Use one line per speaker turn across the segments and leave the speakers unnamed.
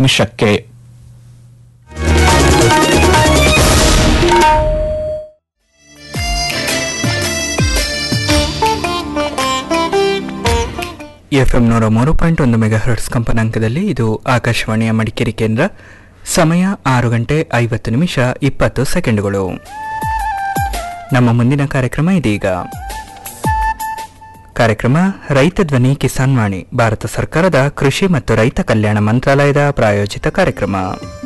ನಿಮಿಷಕ್ಕೆ ಎಫ್ಎಂ ನೂರ ಮೂರು ಪಾಯಿಂಟ್ ಒಂದು ಮೆಗಾ ಹರ್ಟ್ಸ್ ಕಂಪನಾಂಕದಲ್ಲಿ ಇದು ಆಕಾಶವಾಣಿಯ ಮಡಿಕೇರಿ ಕೇಂದ್ರ ಸಮಯ ಆರು ಗಂಟೆ ಐವತ್ತು ನಿಮಿಷ ಇಪ್ಪತ್ತು ಸೆಕೆಂಡುಗಳು ನಮ್ಮ ಮುಂದಿನ ಕಾರ್ಯಕ್ರಮ ಇದೀಗ ಕಾರ್ಯಕ್ರಮ ರೈತ ಧ್ವನಿ ಕಿಸಾನ್ ವಾಣಿ ಭಾರತ ಸರ್ಕಾರದ ಕೃಷಿ ಮತ್ತು ರೈತ ಕಲ್ಯಾಣ ಮಂತ್ರಾಲಯದ ಪ್ರಾಯೋಜಿತ ಕಾರ್ಯಕ್ರಮ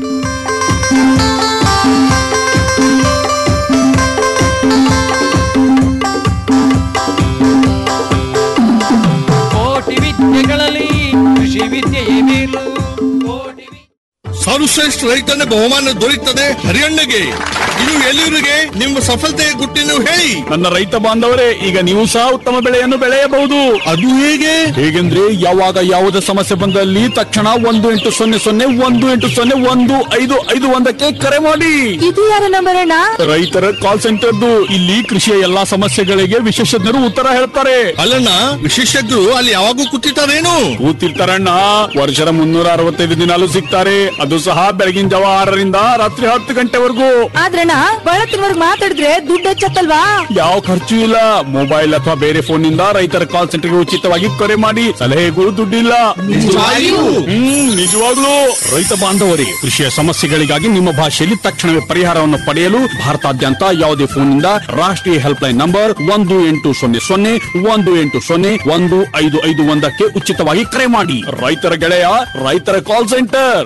ಕೋಟಿ ವಿದ್ಯೆಗಳಲ್ಲಿ ಕೃಷಿ ವಿದ್ಯೆಯೇ ಮೇಲು ಕೋಟಿ ವಿ-
ಸರ್ವಶ್ರೇಷ್ಠ ರೈತನ ಬಹುಮಾನ ದೊರೆಯುತ್ತದೆ ಹರಿಯಣ್ಣಗೆ ಇದು ಎಲ್ಲಿವರಿಗೆ ನಿಮ್ಮ ಸಫಲತೆಯ ಗುಟ್ಟಿನ ಹೇಳಿ
ನನ್ನ ರೈತ ಬಾಂಧವರೇ ಈಗ ನೀವು ಸಹ ಉತ್ತಮ ಬೆಳೆಯನ್ನು ಬೆಳೆಯಬಹುದು
ಅದು ಹೇಗೆ
ಹೇಗೆಂದ್ರೆ ಯಾವಾಗ ಯಾವುದೇ ಸಮಸ್ಯೆ ಬಂದಲ್ಲಿ ತಕ್ಷಣ ಒಂದು ಎಂಟು ಸೊನ್ನೆ ಸೊನ್ನೆ ಒಂದು ಎಂಟು ಸೊನ್ನೆ ಒಂದು ಐದು ಐದು ಒಂದಕ್ಕೆ ಕರೆ ಮಾಡಿ
ಇದು ಯಾರ ನಂಬರ್ ಅಣ್ಣ
ರೈತರ ಕಾಲ್ ಸೆಂಟರ್ದು ಇಲ್ಲಿ ಕೃಷಿಯ ಎಲ್ಲಾ ಸಮಸ್ಯೆಗಳಿಗೆ ವಿಶೇಷಜ್ಞರು ಉತ್ತರ ಹೇಳ್ತಾರೆ
ಅಲ್ಲಣ್ಣ ವಿಶೇಷಜ್ಞರು ಅಲ್ಲಿ ಯಾವಾಗೂ ಕೂತಿರ್ತಾರೇನು
ಕೂತಿರ್ತಾರಣ್ಣ ವರ್ಷದ ಮುನ್ನೂರ ಅರವತ್ತೈದು ದಿನಾಲು ಸಿಗ್ತಾರೆ ಅದು ಸಹ ಬೆಳಗಿನ ಜಾವ ಆರರಿಂದ ರಾತ್ರಿ ಹತ್ತು ಗಂಟೆವರೆಗೂ
ಆದ್ರಣ್ಣ ಬಳತ್ತಿನವರ್ಗ್ ಮಾತಾಡಿದ್ರೆ ದುಡ್ಡು ಹೆಚ್ಚತ್ತಲ್ವಾ
ಯಾವ ಖರ್ಚು ಇಲ್ಲ ಮೊಬೈಲ್ ಅಥವಾ ಬೇರೆ ಫೋನ್ ನಿಂದ ರೈತರ ಕಾಲ್ ಸೆಂಟರ್ಗೆ ಉಚಿತವಾಗಿ ಕರೆ ಮಾಡಿ ಸಲಹೆಗಳು ದುಡ್ಡಿಲ್ಲ
ನಿಜವಾಗಿಯೂ?
ಹ್ಮ್ ನಿಜವಾಗ್ಲೂ ರೈತ ಬಾಂಧವರಿಗೆ ಕೃಷಿಯ ಸಮಸ್ಯೆಗಳಿಗಾಗಿ ನಿಮ್ಮ ಭಾಷೆಯಲ್ಲಿ ತಕ್ಷಣವೇ ಪರಿಹಾರವನ್ನು ಪಡೆಯಲು ಭಾರತಾದ್ಯಂತ ಯಾವುದೇ ಫೋನ್ನಿಂದ ರಾಷ್ಟ್ರೀಯ ಹೆಲ್ಪ್ ಲೈನ್ ನಂಬರ್ ಒಂದು ಎಂಟು ಸೊನ್ನೆ ಸೊನ್ನೆ ಒಂದು ಎಂಟು ಸೊನ್ನೆ ಒಂದು ಐದು ಐದು ಒಂದಕ್ಕೆ ಉಚಿತವಾಗಿ ಕರೆ ಮಾಡಿ ರೈತರ ಗೆಳೆಯ ರೈತರ ಕಾಲ್ ಸೆಂಟರ್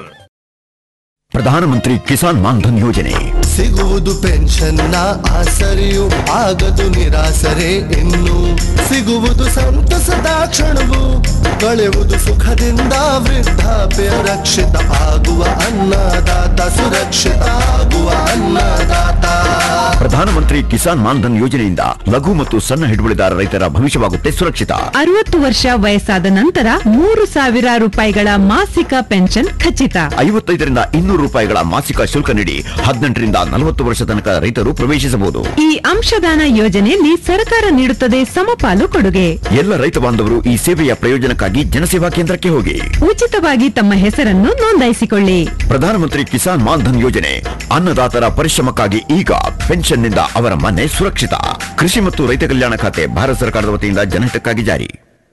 ಪ್ರಧಾನಮಂತ್ರಿ ಕಿಸಾನ್ ಮಾನ್ಧನ್ ಯೋಜನೆ
ಸಿಗುವುದು ಪೆನ್ಷನ್ನ ಆಸರೆಯು ಆಗದು ನಿರಾಸರೆ ಇನ್ನು ಸಿಗುವುದು ಸಂತಸದ ಕ್ಷಣವು ಕಳೆಯುವುದು ಸುಖದಿಂದ ವೃದ್ಧಾಪ್ಯ ರಕ್ಷಿತ ಆಗುವ ಅನ್ನದಾತ ಸುರಕ್ಷಿತ ಆಗುವ ಅನ್ನದಾತ
ಪ್ರಧಾನಮಂತ್ರಿ ಕಿಸಾನ್ ಮಾನ್ಧನ್ ಯೋಜನೆಯಿಂದ ಲಘು ಮತ್ತು ಸಣ್ಣ ಹಿಡುವಳಿದಾರ ರೈತರ ಭವಿಷ್ಯವಾಗುತ್ತೆ ಸುರಕ್ಷಿತ
ಅರವತ್ತು ವರ್ಷ ವಯಸ್ಸಾದ ನಂತರ ಮೂರು ಸಾವಿರ ರೂಪಾಯಿಗಳ ಮಾಸಿಕ ಪೆನ್ಷನ್ ಖಚಿತ
ಐವತ್ತೈದರಿಂದ ಇನ್ನೂರು ರೂಪಾಯಿಗಳ ಮಾಸಿಕ ಶುಲ್ಕ ನೀಡಿ ಹದಿನೆಂಟರಿಂದ ನಲವತ್ತು ವರ್ಷ ತನಕ ರೈತರು ಪ್ರವೇಶಿಸಬಹುದು
ಈ ಅಂಶದಾನ ಯೋಜನೆಯಲ್ಲಿ ಸರ್ಕಾರ ನೀಡುತ್ತದೆ ಸಮಪಾಲು ಕೊಡುಗೆ
ಎಲ್ಲ ರೈತ ಬಾಂಧವರು ಈ ಸೇವೆಯ ಪ್ರಯೋಜನಕ್ಕಾಗಿ ಜನಸೇವಾ ಕೇಂದ್ರಕ್ಕೆ ಹೋಗಿ
ಉಚಿತವಾಗಿ ತಮ್ಮ ಹೆಸರನ್ನು ನೋಂದಾಯಿಸಿಕೊಳ್ಳಿ
ಪ್ರಧಾನಮಂತ್ರಿ ಕಿಸಾನ್ ಮಾನ್ಧನ್ ಯೋಜನೆ ಅನ್ನದಾತರ ಪರಿಶ್ರಮಕ್ಕಾಗಿ ಈಗ ಪೆನ್ಷನ್ನಿಂದ ಅವರ ಮನೆ ಸುರಕ್ಷಿತ ಕೃಷಿ ಮತ್ತು ರೈತ ಕಲ್ಯಾಣ ಖಾತೆ ಭಾರತ ಸರ್ಕಾರದ ವತಿಯಿಂದ ಜನಹಿತಕ್ಕಾಗಿ ಜಾರಿ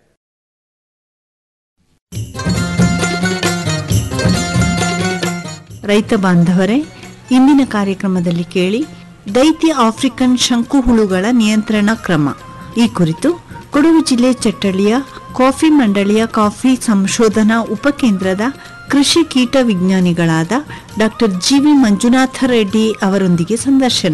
ರೈತ ಬಾಂಧವರೇ ಇಂದಿನ ಕಾರ್ಯಕ್ರಮದಲ್ಲಿ ಕೇಳಿ ದೈತ್ಯ ಆಫ್ರಿಕನ್ ಶಂಕುಹುಳುಗಳ ನಿಯಂತ್ರಣ ಕ್ರಮ ಈ ಕುರಿತು ಕೊಡಗು ಜಿಲ್ಲೆ ಚಟ್ಟಳ್ಳಿಯ ಕಾಫಿ ಮಂಡಳಿಯ ಕಾಫಿ ಸಂಶೋಧನಾ ಉಪಕೇಂದ್ರದ ಕೃಷಿ ಕೀಟ ವಿಜ್ಞಾನಿಗಳಾದ ಡಾಕ್ಟರ್ ಜಿವಿ ಮಂಜುನಾಥ ರೆಡ್ಡಿ ಅವರೊಂದಿಗೆ ಸಂದರ್ಶನ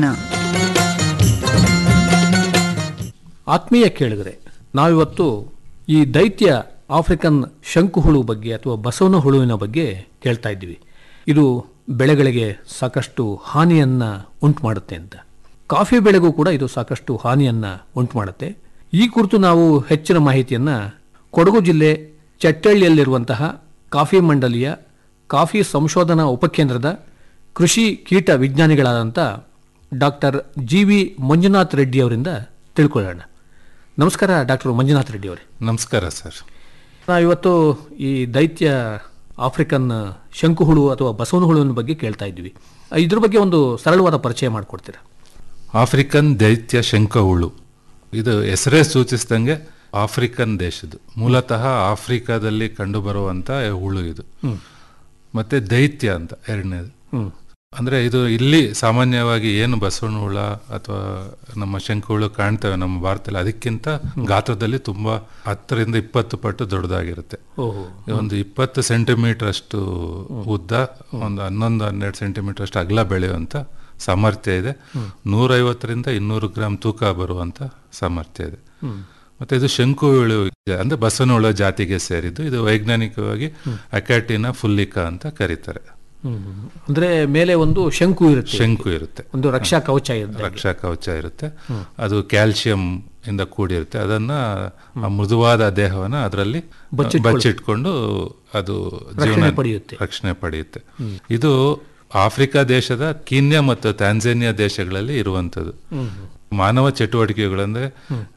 ಆತ್ಮೀಯ ಕೇಳಿದರೆ ನಾವಿವತ್ತು ಈ ದೈತ್ಯ ಆಫ್ರಿಕನ್ ಶಂಕು ಹುಳು ಬಗ್ಗೆ ಅಥವಾ ಬಸವನ ಹುಳುವಿನ ಬಗ್ಗೆ ಕೇಳ್ತಾ ಇದ್ದೀವಿ ಇದು ಬೆಳೆಗಳಿಗೆ ಸಾಕಷ್ಟು ಹಾನಿಯನ್ನ ಉಂಟು ಮಾಡುತ್ತೆ ಅಂತ ಕಾಫಿ ಬೆಳೆಗೂ ಕೂಡ ಇದು ಸಾಕಷ್ಟು ಹಾನಿಯನ್ನ ಉಂಟು ಮಾಡುತ್ತೆ ಈ ಕುರಿತು ನಾವು ಹೆಚ್ಚಿನ ಮಾಹಿತಿಯನ್ನ ಕೊಡಗು ಜಿಲ್ಲೆ ಚಟ್ಟಳ್ಳಿಯಲ್ಲಿರುವಂತಹ ಕಾಫಿ ಮಂಡಲಿಯ ಕಾಫಿ ಸಂಶೋಧನಾ ಉಪಕೇಂದ್ರದ ಕೃಷಿ ಕೀಟ ವಿಜ್ಞಾನಿಗಳಾದಂಥ doctor G V Manjunath Reddy ಅವರಿಂದ ತಿಳ್ಕೊಳ್ಳೋಣ ನಮಸ್ಕಾರ ಡಾಕ್ಟರ್ ಮಂಜುನಾಥ್ ರೆಡ್ಡಿ ಅವರೇ
ನಮಸ್ಕಾರ ಸರ್
ನಾವಿವತ್ತು ಈ ದೈತ್ಯ ಆಫ್ರಿಕನ್ ಶಂಕುಹುಳು ಅಥವಾ ಬಸವನ ಹುಳುವಿನ ಬಗ್ಗೆ ಕೇಳ್ತಾ ಇದ್ವಿ ಇದ್ರ ಬಗ್ಗೆ ಒಂದು ಸರಳವಾದ ಪರಿಚಯ ಮಾಡಿಕೊಡ್ತೀರಾ
ಆಫ್ರಿಕನ್ ದೈತ್ಯ ಶಂಖಹುಳು ಇದು ಹೆಸರೇ ಸೂಚಿಸಿದಂಗೆ ಆಫ್ರಿಕನ್ ದೇಶದ್ದು ಮೂಲತಃ ಆಫ್ರಿಕಾದಲ್ಲಿ ಕಂಡುಬರುವಂತ ಹುಳು ಇದು
ಹ್ಮ್.
ಮತ್ತೆ ದೈತ್ಯ ಅಂತ ಎರಡನೇದು
ಹ್ಮ್.
ಅಂದ್ರೆ ಇದು ಇಲ್ಲಿ ಸಾಮಾನ್ಯವಾಗಿ ಏನು ಬಸವನ ಹುಳ ಅಥವಾ ನಮ್ಮ ಶಂಖುಹುಳು ಕಾಣ್ತೇವೆ ನಮ್ಮ ಭಾರತದಲ್ಲಿ ಅದಕ್ಕಿಂತ ಗಾತ್ರದಲ್ಲಿ ತುಂಬಾ ಹತ್ತರಿಂದ ಇಪ್ಪತ್ತು ಪಟ್ಟು ದೊಡ್ಡದಾಗಿರುತ್ತೆ
ಓಹೋ.
ಒಂದು ಇಪ್ಪತ್ತು ಸೆಂಟಿಮೀಟರ್ ಅಷ್ಟು ಉದ್ದ ಒಂದು ಹನ್ನೊಂದು ಹನ್ನೆರಡು ಸೆಂಟಿಮೀಟರ್ ಅಷ್ಟು ಅಗಲ ಬೆಳೆಯುವಂತ ಸಾಮರ್ಥ್ಯ ಇದೆ
ಹ್ಮ್.
ನೂರೈವತ್ತರಿಂದ ಇನ್ನೂರು ಗ್ರಾಮ್ ತೂಕ ಬರುವಂತ ಸಾಮರ್ಥ್ಯ ಇದೆ
ಹ್ಮ್.
ಮತ್ತೆ ಇದು ಶಂಕು ಹುಳು ಅಂದ್ರೆ ಬಸವನ ಹುಳ ಜಾತಿಗೆ ಸೇರಿದ್ದು ಇದು ವೈಜ್ಞಾನಿಕವಾಗಿ ಅಕ್ಯಾಟಿನ ಫುಲ್ಲಿಕಾ ಅಂತ ಕರೀತಾರೆ
ಹ್ಮ್. ಅಂದ್ರೆ ಮೇಲೆ ಒಂದು ಶಂಕು ಇರುತ್ತೆ
ಶಂಕು ಇರುತ್ತೆ
ಒಂದು ರಕ್ಷಾ ಕವಚ ಇರುತ್ತೆ
ರಕ್ಷಾ ಕವಚ ಇರುತ್ತೆ
ಹ್ಮ್.
ಅದು ಕ್ಯಾಲ್ಸಿಯಂ ಇಂದ ಕೂಡಿರುತ್ತೆ ಅದನ್ನ ಆ ಮೃದುವಾದ ದೇಹವನ್ನ ಅದರಲ್ಲಿ
ಬಚ್ಚಿಟ್ಕೊಳ್ಳುತ್ತೆ.
ಬಚ್ಚಿಟ್ಕೊಂಡು ಅದು
ರಕ್ಷಣೆ
ಜೀವನ
ಪಡೆಯುತ್ತೆ.
ರಕ್ಷಣೆ ಪಡೆಯುತ್ತೆ
ಹ್ಮ್.
ಇದು ಆಫ್ರಿಕಾ ದೇಶದ ಕೀನ್ಯಾ ಮತ್ತು ಟ್ಯಾನ್ಜೇನಿಯಾ ದೇಶಗಳಲ್ಲಿ ಇರುವಂತದ್ದು
ಹ್ಮ್.
ಮಾನವ ಚಟುವಟಿಕೆಗಳಂದ್ರೆ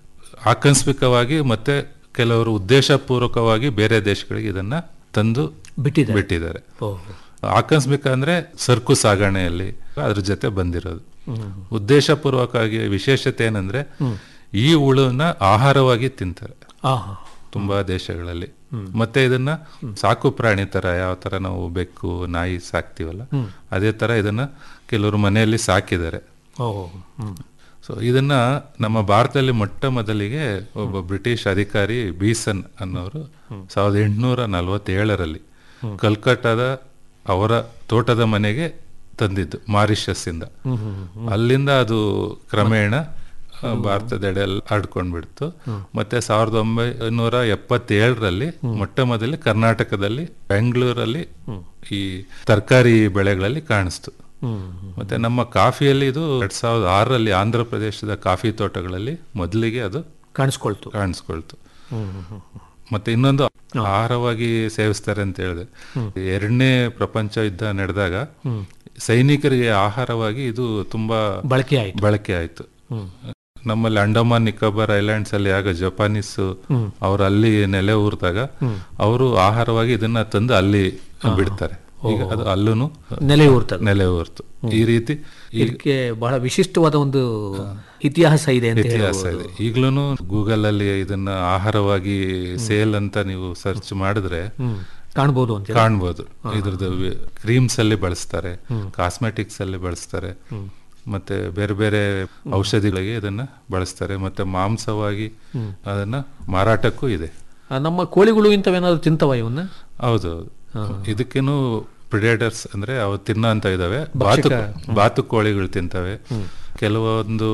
ಆಕಸ್ಮಿಕವಾಗಿ ಮತ್ತೆ ಕೆಲವರು ಉದ್ದೇಶಪೂರ್ವಕವಾಗಿ ಬೇರೆ ದೇಶಗಳಿಗೆ ಇದನ್ನ ತಂದು
ಬಿಟ್ಟಿದ್ದಾರೆ
ಬಿಟ್ಟಿದ್ದಾರೆ
ಓಹೋ.
ಆಕಸ್ಮಿಕ ಅಂದ್ರೆ ಸರಕು ಸಾಗಣೆಯಲ್ಲಿ ಅದ್ರ ಜೊತೆ ಬಂದಿರೋದು ಉದ್ದೇಶಪೂರ್ವಕವಾಗಿ ವಿಶೇಷತೆ ಏನಂದ್ರೆ ಈ ಹುಳುನ ಆಹಾರವಾಗಿ ತಿಂತಾರೆ
ಆಹಾ.
ತುಂಬಾ ದೇಶಗಳಲ್ಲಿ ಮತ್ತೆ ಇದನ್ನ ಸಾಕು ಪ್ರಾಣಿ ತರ ಯಾವ ತರ ನಾವು ಬೆಕ್ಕು ನಾಯಿ ಸಾಕ್ತಿವಲ್ಲ ಅದೇ ತರ ಇದನ್ನ ಕೆಲವರು ಮನೆಯಲ್ಲಿ ಸಾಕಿದ್ದಾರೆ
ಓಹೋ ಹ್ಮ್.
ಸೊ ಇದನ್ನ ನಮ್ಮ ಭಾರತದಲ್ಲಿ ಮೊಟ್ಟ ಮೊದಲಿಗೆ ಒಬ್ಬ ಬ್ರಿಟಿಷ್ ಅಧಿಕಾರಿ ಬೀಸನ್ ಅನ್ನೋರು ಸಾವಿರದ ಎಂಟುನೂರ ನಲವತ್ತೇಳರಲ್ಲಿ ಕಲ್ಕಟ್ಟಾದ ಅವರ ತೋಟದ ಮನೆಗೆ ತಂದಿದ್ದು ಮಾರಿಷಸ್ ಇಂದ ಅಲ್ಲಿಂದ ಅದು ಕ್ರಮೇಣ ಆ, ಭಾರತದೆಡೆ ಎಲ್ಲ ಹರಡ್ಕೊಂಡ್ ಬಿಡ್ತು ಮತ್ತೆ ಸಾವಿರದ ಒಂಬೈನೂರ ಎಪ್ಪತ್ತೇಳರಲ್ಲಿ ಮೊಟ್ಟ ಮೊದಲು ಕರ್ನಾಟಕದಲ್ಲಿ ಬೆಂಗಳೂರಲ್ಲಿ ಈ ತರಕಾರಿ ಬೆಳೆಗಳಲ್ಲಿ ಕಾಣಿಸ್ತು ಮತ್ತೆ ನಮ್ಮ ಕಾಫಿಯಲ್ಲಿ ಇದು ಎರಡ್ ಸಾವಿರದ ಆರರಲ್ಲಿ ಆಂಧ್ರ ಪ್ರದೇಶದ ಕಾಫಿ ತೋಟಗಳಲ್ಲಿ ಮೊದಲಿಗೆ ಅದು
ಕಾಣಿಸ್ಕೊಳ್ತು
ಕಾಣಿಸ್ಕೊಳ್ತು ಮತ್ತೆ ಇನ್ನೊಂದು ಆಹಾರವಾಗಿ ಸೇವಿಸ್ತಾರೆ ಅಂತ ಹೇಳಿದೆ ಎರಡನೇ ಪ್ರಪಂಚ ಯುದ್ಧ ನಡೆದಾಗ ಸೈನಿಕರಿಗೆ ಆಹಾರವಾಗಿ ಇದು ತುಂಬಾ
ಬಳಕೆ ಆಯ್ತು
ಬಳಕೆ ಆಯ್ತು ನಮ್ಮಲ್ಲಿ ಅಂಡಮಾನ್ ನಿಕೋಬಾರ್ ಐಲ್ಯಾಂಡ್ಸ್ ಅಲ್ಲಿ ಆಗ ಜಪಾನೀಸ್ ಅವ್ರು ಅಲ್ಲಿ ನೆಲೆ ಊರಿದಾಗ ಅವರು ಆಹಾರವಾಗಿ ಇದನ್ನ ತಂದು ಅಲ್ಲಿ ಬಿಡ್ತಾರೆ ಈಗ ಅದು ಅಲ್ಲೂ
ನೆಲೆ ಊರ್ತದೆ
ನೆಲೆ ಊರ್ತು ಈ ರೀತಿ ಈ
ಇದಕ್ಕೆ ಬಹಳ ವಿಶಿಷ್ಟವಾದ ಒಂದು ಇತಿಹಾಸ ಇದೆ ಅಂತ
ಇತಿಹಾಸ
ಹೇಳ್ಬೋದು.
ಇದೆ ಈಗ್ಲೂ ಗೂಗಲ್ ಅಲ್ಲಿ ಇದನ್ನ ಆಹಾರವಾಗಿ ಸೇಲ್ ಅಂತ ನೀವು ಸರ್ಚ್ ಮಾಡಿದ್ರೆ
ಕಾಣ್ಬೋದು ಅಂತ
ಕಾಣ್ಬೋದು ಇದ್ರದ್ದು ಕ್ರೀಮ್ಸ್ ಅಲ್ಲಿ ಬಳಸ್ತಾರೆ ಕಾಸ್ಮೆಟಿಕ್ಸ್ ಅಲ್ಲಿ ಬಳಸ್ತಾರೆ ಮತ್ತೆ ಬೇರೆ ಬೇರೆ ಔಷಧಿಗಳಿಗೆ ಇದನ್ನ ಬಳಸ್ತಾರೆ ಮತ್ತೆ ಮಾಂಸವಾಗಿ ಅದನ್ನ ಮಾರಾಟಕ್ಕೂ ಇದೆ
ಆ, ನಮ್ಮ ಕೋಳಿಗಳು ಇಂಥವೇನಾದ್ರು ತಿಂತವ ಇವನ್ನ
ಹೌದು ಇದಕ್ಕೇನು ಪ್ರಿಡೇಟರ್ಸ್ ಅಂದ್ರೆ ಅವು ತಿನ್ನೋ ಅಂತ ಇದಾವೆ ಬಾತು ಬಾತು ಕೋಳಿಗಳು ತಿಂತವೆ ಕೆಲವೊಂದು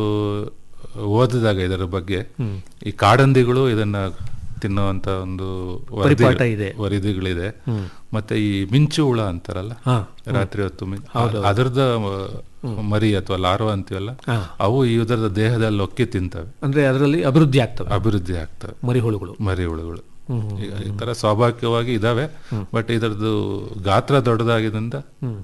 ಓದಿದಾಗ ಇದರ ಬಗ್ಗೆ ಈ ಕಾಡಂದಿಗಳು ಇದನ್ನ ತಿನ್ನುವಂತ ಒಂದು ವರದಿ-
ಪರಿಪಾಠ ಇದೆ.
ವರದಿಗಳಿದೆ ಮತ್ತೆ ಈ ಮಿಂಚು ಹುಳ ಅಂತಾರಲ್ಲ
ಹಾ.
ರಾತ್ರಿ ಹೊತ್ತು ಮಿಂ- ಅದರದ ಮರಿ ಅಥವಾ ಲಾರ್ವ ಅಂತೀವಲ್ಲ
ಹಾ.
ಅವು ಇದರದ ದೇಹದಲ್ಲಿ ಒಕ್ಕಿ ತಿಂತವೆ
ಅಂದ್ರೆ ಅದರಲ್ಲಿ ಅಭಿವೃದ್ಧಿ ಆಗ್ತವೆ
ಅಭಿವೃದ್ಧಿ ಆಗ್ತವೆ
ಮರಿಹುಳುಗಳು
ಮರಿ ಹುಳುಗಳು ಈ ಈ ತರ ಸ್ವಾಭಾವಿಕವಾಗಿ ಇದಾವೆ ಬಟ್ ಇದರದ್ದು ಗಾತ್ರ ದೊಡ್ಡದಾಗಿದ್ದರಿಂದ